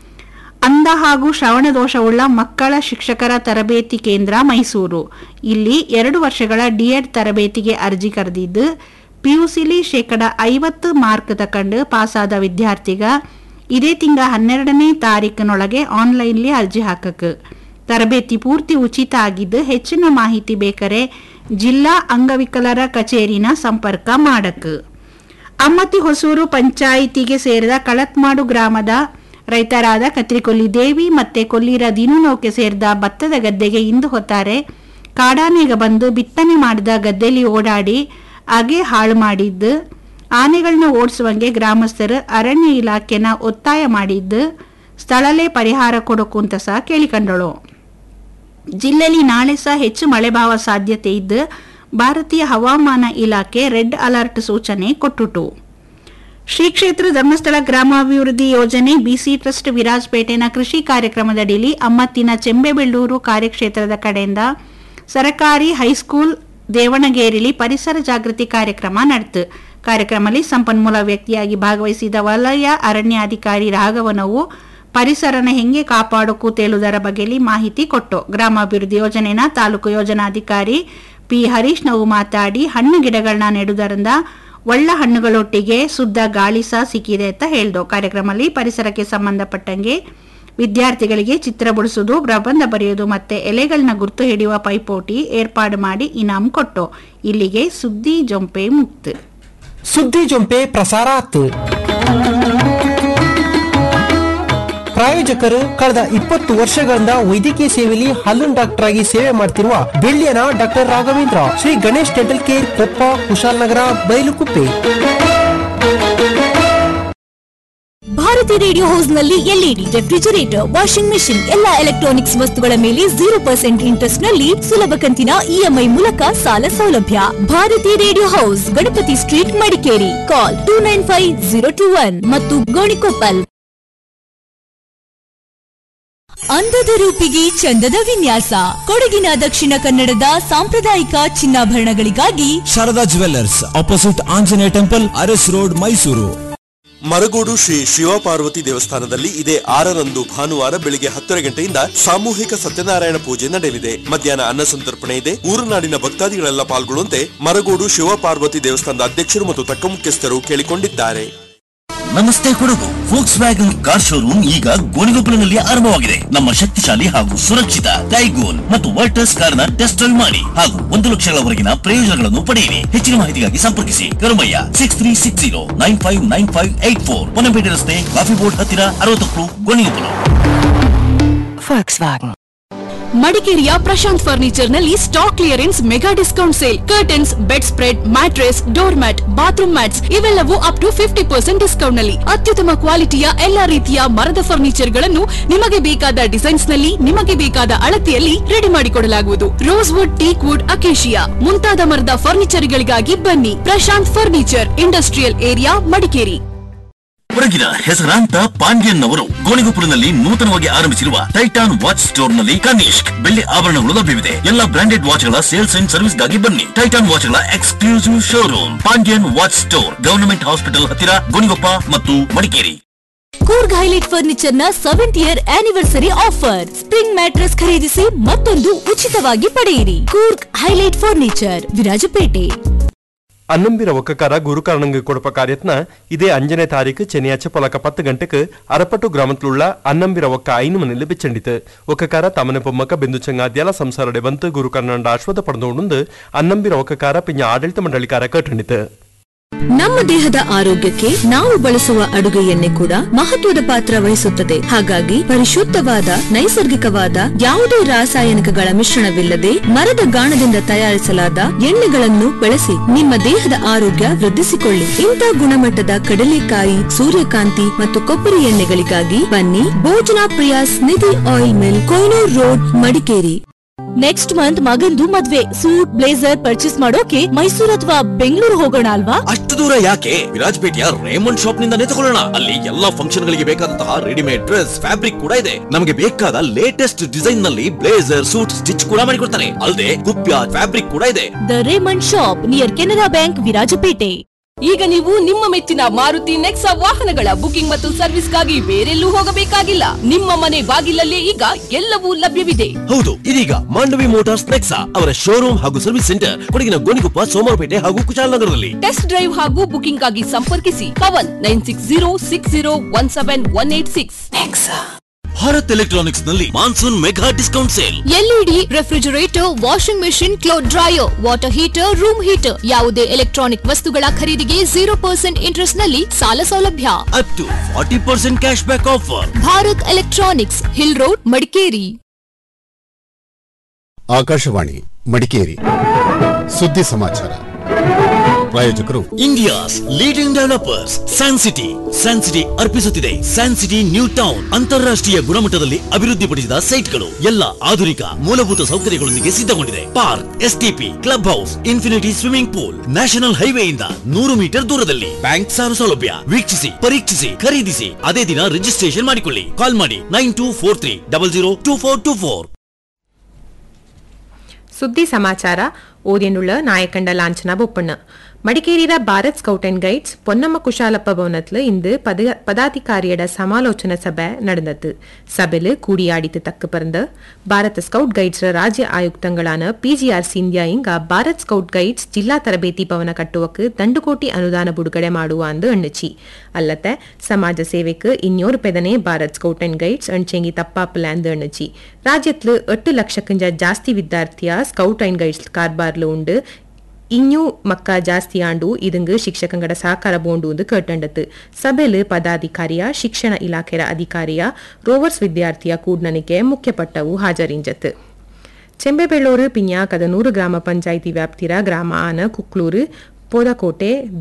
ಅಂಧ ಹಾಗೂ ಶ್ರವಣ ದೋಷವುಳ್ಳ ಮಕ್ಕಳ ಶಿಕ್ಷಕರ ತರಬೇತಿ ಕೇಂದ್ರ ಮೈಸೂರು ಇಲ್ಲಿ ಎರಡು ವರ್ಷಗಳ ಡಿಎಡ್ ತರಬೇತಿಗೆ ಅರ್ಜಿ ಕರೆದಿದ್ದು ಪಿಯುಸಿಲಿ ಶೇಕಡ ಐವತ್ತು ಮಾರ್ಕ್ ತಕೊಂಡು ಪಾಸಾದ ವಿದ್ಯಾರ್ಥಿಗ ಇದೇ ತಿಂಗ ಹನ್ನೆರಡನೇ ತಾರೀಕಿನೊಳಗೆ ಆನ್ಲೈನ್ಲಿ ಅರ್ಜಿ ಹಾಕಕ್ಕೆ ತರಬೇತಿ ಪೂರ್ತಿ ಉಚಿತ ಆಗಿದ್ದು ಹೆಚ್ಚಿನ ಮಾಹಿತಿ ಬೇಕಾರೆ ಜಿಲ್ಲಾ ಅಂಗವಿಕಲರ ಕಚೇರಿನ ಸಂಪರ್ಕ ಮಾಡಕ್ಕೆ ಅಮ್ಮತಿ ಹೊಸೂರು ಪಂಚಾಯಿತಿಗೆ ಸೇರಿದ ಕಳತ್ಮಾಡು ಗ್ರಾಮದ ರೈತರಾದ ಕತ್ರಿಕೊಲ್ಲಿ ದೇವಿ ಮತ್ತೆ ಕೊಲ್ಲಿರ ದಿನುನೌಕೆ ಸೇರಿದ ಭತ್ತದ ಗದ್ದೆಗೆ ಇಂದು ಹೊತ್ತಾರೆ ಕಾಡಾನೆಗ ಬಂದು ಬಿತ್ತನೆ ಮಾಡಿದ ಗದ್ದೆಯಲ್ಲಿ ಓಡಾಡಿ ಅಗೆ ಹಾಳು ಮಾಡಿದ್ದು ಆನೆಗಳನ್ನ ಓಡಿಸುವಂಗೆ ಗ್ರಾಮಸ್ಥರು ಅರಣ್ಯ ಇಲಾಖೆನ ಒತ್ತಾಯ ಮಾಡಿದ್ದು ಸ್ಥಳಲೇ ಪರಿಹಾರ ಕೊಡೋಕು ಅಂತ ಸಹ ಕೇಳಿಕೊಂಡಳು ಜಿಲ್ಲೆಯಲ್ಲಿ ನಾಳೆ ಸಹ ಹೆಚ್ಚು ಮಳೆಭಾವ ಸಾಧ್ಯತೆ ಇದ್ದು ಭಾರತೀಯ ಹವಾಮಾನ ಇಲಾಖೆ ರೆಡ್ ಅಲರ್ಟ್ ಸೂಚನೆ ಕೊಟ್ಟುಟು
ಶ್ರೀ ಕ್ಷೇತ್ರ ಧರ್ಮಸ್ಥಳ ಗ್ರಾಮಾಭಿವೃದ್ಧಿ ಯೋಜನೆ ಬಿಸಿ ಟ್ರಸ್ಟ್ ವಿರಾಜಪೇಟೆನ ಕೃಷಿ ಕಾರ್ಯಕ್ರಮದಡಿಲಿ ಅಮ್ಮತ್ತಿನ ಚೆಂಬೆಬೆಳ್ಳೂರು ಕಾರ್ಯಕ್ಷೇತ್ರದ ಕಡೆಯಿಂದ ಸರಕಾರಿ ಹೈಸ್ಕೂಲ್ ದೇವಣಗೇರಿಲಿ ಪರಿಸರ ಜಾಗೃತಿ ಕಾರ್ಯಕ್ರಮ ನಡೆತು ಕಾರ್ಯಕ್ರಮದಲ್ಲಿ ಸಂಪನ್ಮೂಲ ವ್ಯಕ್ತಿಯಾಗಿ ಭಾಗವಹಿಸಿದ ವಲಯ ಅರಣ್ಯಾಧಿಕಾರಿ ರಾಘವನವು ಪರಿಸರನ ಹೆಂಗೆ ಕಾಪಾಡೋಕು ತೇಳುವುದರ ಬಗ್ಗೆಲಿ ಮಾಹಿತಿ ಕೊಟ್ಟು ಗ್ರಾಮಾಭಿವೃದ್ಧಿ ಯೋಜನೆನ ತಾಲೂಕು ಯೋಜನಾಧಿಕಾರಿ ಪಿ ಹರೀಶ್ ನಾವು ಮಾತಾಡಿ ಹಣ್ಣು ಗಿಡಗಳನ್ನ ನೆಡುವುದರಿಂದ ಒಳ್ಳ ಹಣ್ಣುಗಳೊಟ್ಟಿಗೆ ಶುದ್ಧ ಗಾಳಿ ಸಹ ಸಿಕ್ಕಿದೆ ಅಂತ ಹೇಳ್ದು ಕಾರ್ಯಕ್ರಮದಲ್ಲಿ ಪರಿಸರಕ್ಕೆ ಸಂಬಂಧಪಟ್ಟಂಗೆ ವಿದ್ಯಾರ್ಥಿಗಳಿಗೆ ಚಿತ್ರ ಬಿಡಿಸುವುದು ಪ್ರಬಂಧ ಬರೆಯುವುದು ಮತ್ತೆ ಎಲೆಗಳನ್ನ ಗುರ್ತು ಹಿಡಿಯುವ ಪೈಪೋಟಿ ಏರ್ಪಾಡು ಮಾಡಿ ಇನಾಮ್ ಕೊಟ್ಟು ಇಲ್ಲಿಗೆ ಸುದ್ದಿ ಜೊಂಪೆ ಮುಕ್ತು
ಸುದ್ದಿ ಜೊಂಪೆ ಪ್ರಸಾರ ಆತು ಪ್ರಾಯೋಜಕರು ಕಳೆದ ಇಪ್ಪತ್ತು ವರ್ಷಗಳಿಂದ ವೈದ್ಯಕೀಯ ಸೇವೆಯಲ್ಲಿ ಹಲ್ಲುನ್ ಡಾಕ್ಟರ್ ಆಗಿ ಸೇವೆ ಮಾಡ್ತಿರುವ ಬೆಳ್ಳಿಯನ doctor Raghavendra Shri Ganesh dental care Koppa Kushalnagar Bylakuppe
Bharati radio house ನಲ್ಲಿ ಎಲ್ಇಡಿ ರೆಫ್ರಿಜರೇಟರ್ ವಾಷಿಂಗ್ ಮೆಷಿನ್ ಎಲ್ಲಾ ಎಲೆಕ್ಟ್ರಾನಿಕ್ಸ್ ವಸ್ತುಗಳ ಮೇಲೆ ಜೀರೋ ಪರ್ಸೆಂಟ್ ಇಂಟ್ರೆಸ್ಟ್ ನಲ್ಲಿ ಸುಲಭ ಕಂತಿನ ಇಎಂಐ ಮೂಲಕ ಸಾಲ ಸೌಲಭ್ಯ Bharati radio house Ganapati street Madikeri call two nine five zero two one ಮತ್ತು ಗೋಣಿಕೊಪ್ಪಲ್ ಅಂದದ ರೂಪಿಗೆ ಚಂದದ ವಿನ್ಯಾಸ ಕೊಡಗಿನ ದಕ್ಷಿಣ ಕನ್ನಡದ ಸಾಂಪ್ರದಾಯಿಕ ಚಿನ್ನಾಭರಣಗಳಿಗಾಗಿ
Sharada jewellers opposite Anjaneya temple Aras road Mysuru
Maragodu Shri Shivaparvati ದೇವಸ್ಥಾನದಲ್ಲಿ ಇದೇ ಆರರಂದು ಭಾನುವಾರ ಬೆಳಿಗ್ಗೆ ಹತ್ತರ ಗಂಟೆಯಿಂದ ಸಾಮೂಹಿಕ ಸತ್ಯನಾರಾಯಣ ಪೂಜೆ ನಡೆಯಲಿದೆ ಮಧ್ಯಾಹ್ನ ಅನ್ನ ಸಂತರ್ಪಣೆ ಇದೆ ಊರುನಾಡಿನ ಭಕ್ತಾದಿಗಳೆಲ್ಲ ಪಾಲ್ಗೊಳ್ಳುವಂತೆ ಮರಗೋಡು ಶಿವಪಾರ್ವತಿ ದೇವಸ್ಥಾನದ ಅಧ್ಯಕ್ಷರು ಮತ್ತು ತಕ್ಕ ಮುಖ್ಯಸ್ಥರು ಕೇಳಿಕೊಂಡಿದ್ದಾರೆ
ನಮಸ್ತೆ Kodagu Volkswagen car showroom ಈಗ ಗೋಣಿಗೊಪ್ಪಲಿನಲ್ಲಿ ಆರಂಭವಾಗಿದೆ ನಮ್ಮ ಶಕ್ತಿಶಾಲಿ ಹಾಗೂ ಸುರಕ್ಷಿತ ಟೈಗೋನ್ ಮತ್ತು ವರ್ಟಸ್ ಕಾರ್ನ ಟೆಸ್ಟ್ ಡ್ರೈವ್ ಮಾಡಿ ಹಾಗೂ ಒಂದು ಲಕ್ಷಗಳವರೆಗಿನ ಪ್ರಯೋಜನಗಳನ್ನು ಪಡೆಯಿರಿ ಹೆಚ್ಚಿನ ಮಾಹಿತಿಗಾಗಿ ಸಂಪರ್ಕಿಸಿ Karumaiah six three six zero nine five nine five eight four Ponnampet ರಸ್ತೆ ಕಾಫಿ ಬೋರ್ಡ್ ಹತ್ತಿರ ಅರವತ್ತಕ್ಕೂ ಗೋಣಿಗೊಪ್ಪಲು
ಮಡಿಕೇರಿಯ ಪ್ರಶಾಂತ್ ಫರ್ನಿಚರ್ ನಲ್ಲಿ stock clearance mega discount sale curtains bedspread mattress doormat bathroom mats ಇವೆಲ್ಲವೂ up to fifty percent discount ನಲ್ಲಿ ಅತ್ಯುತ್ತಮ ಕ್ವಾಲಿಟಿಯ ಎಲ್ಲಾ ರೀತಿಯ ಮರದ ಫರ್ನಿಚರ್ ಗಳನ್ನು ನಿಮಗೆ ಬೇಕಾದ ಡಿಸೈನ್ಸ್ ನಲ್ಲಿ ನಿಮಗೆ ಬೇಕಾದ ಅಳತೆಯಲ್ಲಿ ರೆಡಿ ಮಾಡಿಕೊಡಲಾಗುವುದು rosewood teak wood acacia ಮುಂತಾದ ಮರದ ಫರ್ನಿಚರ್ ಗಳಿಗಾಗಿ ಬನ್ನಿ Prashanth furniture industrial area Madikeri
ಕೊಡಗಿನ ಹೆಸರಾಂತ ಪಾಂಡ್ಯನ್ ಅವರು ಗೋಣಿಗೊಪ್ಪಲಿನಲ್ಲಿ ನೂತನವಾಗಿ ಆರಂಭಿಸಿರುವ ಟೈಟಾನ್ ವಾಚ್ ಸ್ಟೋರ್ ನಲ್ಲಿ ಕನಿಷ್ಕ್ ಬೆಳ್ಳಿ ಆಭರಣಗಳು ಲಭ್ಯವಿದೆ ಎಲ್ಲ ಬ್ರಾಂಡೆಡ್ ವಾಚ್ ಗಳ ಸೇಲ್ಸ್ ಅಂಡ್ ಸರ್ವಿಸ್ ಗಾಗಿ ಬನ್ನಿ ಟೈಟಾನ್ ವಾಚ್ ಗಳ exclusive showroom Pandyan watch store government hospital ಹತ್ತಿರ ಗೋಣಿಗೊಪ್ಪ ಮತ್ತು ಮಡಿಕೇರಿ
ಕೂರ್ಗ್ ಹೈಲೈಟ್ ಫರ್ನಿಚರ್ ನ seventh year anniversary offer spring mattress ಖರೀದಿಸಿ ಮತ್ತೊಂದು ಉಚಿತವಾಗಿ ಪಡೆಯಿರಿ ಕೂರ್ಗ್ ಹೈಲೈಟ್ ಫರ್ನಿಚರ್ ವಿರಾಜಪೇಟೆ
అన్నంబిర ఒక్కకార గురుకారణంగా కొడప కార్యత్న ఇదే అంజనే తారీఖు చెనియాచ పొలక పత్తు గంటకు అరపట్టు గ్రామత్లుள்ள అన్నంబిర ఒక్క ಐನು ಮನೆಯಲ್ಲಿ ಬೆಚ್ಚಂಡಿತು ಒಕ್ಕಕಾರ ತಮನೆ ಪೊಮ್ಮಕ ಬಿಂದು ಚಂಗಾದ್ಯಾಲ ಸಂಸಾರಡೆ ಬಂತು ಗುರುಕರ್ಣಂಡ ಆಶ್ವದ ಪಡೆದುಕೊಂಡು ಅನ್ನಂಬಿರ ಒಕ್ಕಕಾರ ಪಿಂಜ ಆಡಳಿತ ಮಂಡಳಿಕಾರ ಕಟ್ಟಣಿತು
ನಮ್ಮ ದೇಹದ ಆರೋಗ್ಯಕ್ಕೆ ನಾವು ಬಳಸುವ ಅಡುಗೆ ಎಣ್ಣೆ ಕೂಡ ಮಹತ್ವದ ಪಾತ್ರ ವಹಿಸುತ್ತದೆ ಹಾಗಾಗಿ ಪರಿಶುದ್ಧವಾದ ನೈಸರ್ಗಿಕವಾದ ಯಾವುದೇ ರಾಸಾಯನಿಕಗಳ ಮಿಶ್ರಣವಿಲ್ಲದೆ ಮರದ ಗಾಣದಿಂದ ತಯಾರಿಸಲಾದ ಎಣ್ಣೆಗಳನ್ನು ಬಳಸಿ ನಿಮ್ಮ ದೇಹದ ಆರೋಗ್ಯ ವೃದ್ಧಿಸಿಕೊಳ್ಳಿ ಇಂಥ ಗುಣಮಟ್ಟದ ಕಡಲೆಕಾಯಿ ಸೂರ್ಯಕಾಂತಿ ಮತ್ತು ಕೊಬ್ಬರಿ ಎಣ್ಣೆಗಳಿಗಾಗಿ ಬನ್ನಿ ಭೋಜನಾ ಪ್ರಿಯಾಸ್ Nidhi oil mill Koynur road Madikeri next month ಮಗಂದು ಮದ್ವೆ ಸೂಟ್ ಬ್ಲೇಸರ್ ಪರ್ಚೇಸ್ ಮಾಡೋಕೆ ಮೈಸೂರು ಅಥವಾ ಬೆಂಗಳೂರು ಹೋಗೋಣ ಅಲ್ವಾ
ಅಷ್ಟು ದೂರ ಯಾಕೆ ವಿರಾಜಪೇಟೆಯ ರೇಮಂಡ್ ಶಾಪ್ ನಿಂದಾನೇ ತಗೊಳ್ಳೋಣ ಅಲ್ಲಿ ಎಲ್ಲಾ ಫಂಕ್ಷನ್ ಗಳಿಗೆ ಬೇಕಾದಂತಹ ರೆಡಿಮೇಡ್ ಡ್ರೆಸ್ ಫ್ಯಾಬ್ರಿಕ್ ಕೂಡ ಇದೆ ನಮಗೆ ಬೇಕಾದ ಲೇಟೆಸ್ಟ್ ಡಿಸೈನ್ ನಲ್ಲಿ ಬ್ಲೇಸರ್ ಸೂಟ್ ಸ್ಟಿಚ್ ಕೂಡ ಮಾಡಿಕೊಡ್ತಾರೆ ಅಲ್ಲದೆ ಕುಪ್ಯ ಫ್ಯಾಬ್ರಿಕ್ ಕೂಡ ಇದೆ
the Raymond shop near Canara bank Virajpet
ಈಗ ನೀವು ನಿಮ್ಮ ಮೆಚ್ಚಿನ ಮಾರುತಿ ನೆಕ್ಸಾ ವಾಹನಗಳ ಬುಕಿಂಗ್ ಮತ್ತು ಸರ್ವಿಸ್ಗಾಗಿ ಬೇರೆಲ್ಲೂ ಹೋಗಬೇಕಾಗಿಲ್ಲ ನಿಮ್ಮ ಮನೆ ಬಾಗಿಲಲ್ಲೇ ಈಗ ಎಲ್ಲವೂ ಲಭ್ಯವಿದೆ
ಹೌದು ಇದೀಗ ಮಾಂಡವಿ ಮೋಟಾರ್ಸ್ ನೆಕ್ಸಾ ಅವರ ಶೋರೂಮ್ ಹಾಗೂ ಸರ್ವಿಸ್ ಸೆಂಟರ್ ಕೊಡಗಿನ ಗೋಣಿಕೊಪ್ಪ ಸೋಮವಾರಪೇಟೆ ಹಾಗೂ ಕುಶಾಲನಗರದಲ್ಲಿ
ಟೆಸ್ಟ್ ಡ್ರೈವ್ ಹಾಗೂ ಬುಕಿಂಗ್ ಆಗಿ ಸಂಪರ್ಕಿಸಿ Pavan nine six zero six zero one seven one eight six
Bharat electronics ನಲ್ಲಿ monsoon mega discount sale
LED refrigerator washing machine cloth dryer water heater room heater ಯಾವುದೇ electronic ವಸ್ತುಗಳ ಖರೀದಿಗೆ ಜೀರೋ ಪರ್ಸೆಂಟ್ ಇಂಟ್ರೆಸ್ಟ್ ನಲ್ಲಿ ಸಾಲ ಸೌಲಭ್ಯ
up to forty percent cash back offer
Bharat electronics hill road Madikeri
Akashvani Madikeri ಸುದ್ದಿ ಸಮಾಚಾರ
ಪ್ರಾಯೋಜಕರು
India's leading developers San city san city ಅರ್ಪಿಸುತ್ತಿದೆ ಸ್ಯಾನ್ ಸಿಟಿ ನ್ಯೂ ಟೌನ್ ಅಂತಾರಾಷ್ಟ್ರೀಯ ಗುಣಮಟ್ಟದಲ್ಲಿ ಅಭಿವೃದ್ಧಿಪಡಿಸಿದ ಸೈಟ್ಗಳು ಎಲ್ಲ ಆಧುನಿಕ ಮೂಲಭೂತ ಸೌಕರ್ಯಗಳೊಂದಿಗೆ ಸಿದ್ಧಗೊಂಡಿದೆ park STP club house infinity swimming pool national ಹೈವೇಯಿಂದ ನೂರು ಮೀಟರ್ ದೂರದಲ್ಲಿ ಬ್ಯಾಂಕ್ ಸಾಲ ಸೌಲಭ್ಯ ವೀಕ್ಷಿಸಿ ಪರೀಕ್ಷಿಸಿ ಖರೀದಿಸಿ ಅದೇ ದಿನ ರಿಜಿಸ್ಟ್ರೇಷನ್ ಮಾಡಿಕೊಳ್ಳಿ ಕಾಲ್ ಮಾಡಿ nine two four three double zero two four two four
ಸುದ್ದಿ ಸಮಾಚಾರ ಓದಿನುಳ್ಳ ನಾಯಕಂಡ ಲಾಂಛನ ಬೊಪ್ಪಣ್ಣ ಮಡಿಕೇರಿಯ Bharat scout and guides Ponnamma Kushalappa பவனத்தில் இந்து பத பதாதிகாரியோட சமாலோசனை சபை நடந்தது சபையில் கூடியாடித்து தக்கு பிறந்த பாரத ஸ்கவுட் கைட்ஸ் ராஜ்ய ಆಯುಕ್ತಗಳಾನ ಪಿಜಿಆರ್ ಸಿಂಧ್ಯಾ ಇಂಗ ಭಾರತ್ ಸ್ಕೌಟ್ ಗೈಡ್ಸ್ ಜಿಲ್ಲಾ ತರಬೇತಿ ಭವನ ಕಟ್ಟುವಕ್ಕೆ ದಂಡುಕೋಟಿ ಅನುದಾನ ಬಿಡುಗಡೆ ಮಾಡುವ ಅಂದು ಅಣ್ಣಚಿ ಅಲ್ಲತ್ತೆ ಸಮಾಜ ಸೇವೆக்கு ಇನ್ನೂರು ಪೆದನೆ ಭಾರತ್ ಸ್ಕೌಟ್ ಅಂಡ್ ಗೈಡ್ಸ್ ಅಣ್ಚೆಂಗಿ ತಪ್ಪಾಪಲ ಅಂದು ಅಣ್ಣಚಿ ರಾಜ್ಯத்தில் எட்டு லட்சக்கஞ்ச ஜாஸ்தி வித்தார்த்தியா ஸ்கவுட் அண்ட் கைட்ஸ் ಕಾರ್ಬಾರ್ಲು ಉಂಡು ಇನ್ನೂ ಮಕ್ಕ ಜಾಸ್ತಿ ಆಂಡು ಇದಂಗು ಶಿಕ್ಷಕಂಗಡ ಸಹಕಾರ ಬೋಂಡು ಎಂದು ಕೇಟಂಡತ್ತು ಸಭೆಲು ಪದಾಧಿಕಾರಿಯ ಶಿಕ್ಷಣ ಇಲಾಖೆಯ ಅಧಿಕಾರಿಯ ರೋವರ್ಸ್ ವಿದ್ಯಾರ್ಥಿಯ ಕೂಡ್ನನಿಗೆ ಮುಖ್ಯಪಟ್ಟವು ಹಾಜರಿಂಜತ್ತು ಚೆಂಬೆಬೆಳ್ಳೂರು ಪಿನ್ಯಾಕದ ನೂರು ಗ್ರಾಮ ಪಂಚಾಯಿತಿ ವ್ಯಾಪ್ತಿರ ಗ್ರಾಮ ಆನ ಕುಕ್ಲೂರು ಪೋದಕೋಟೆ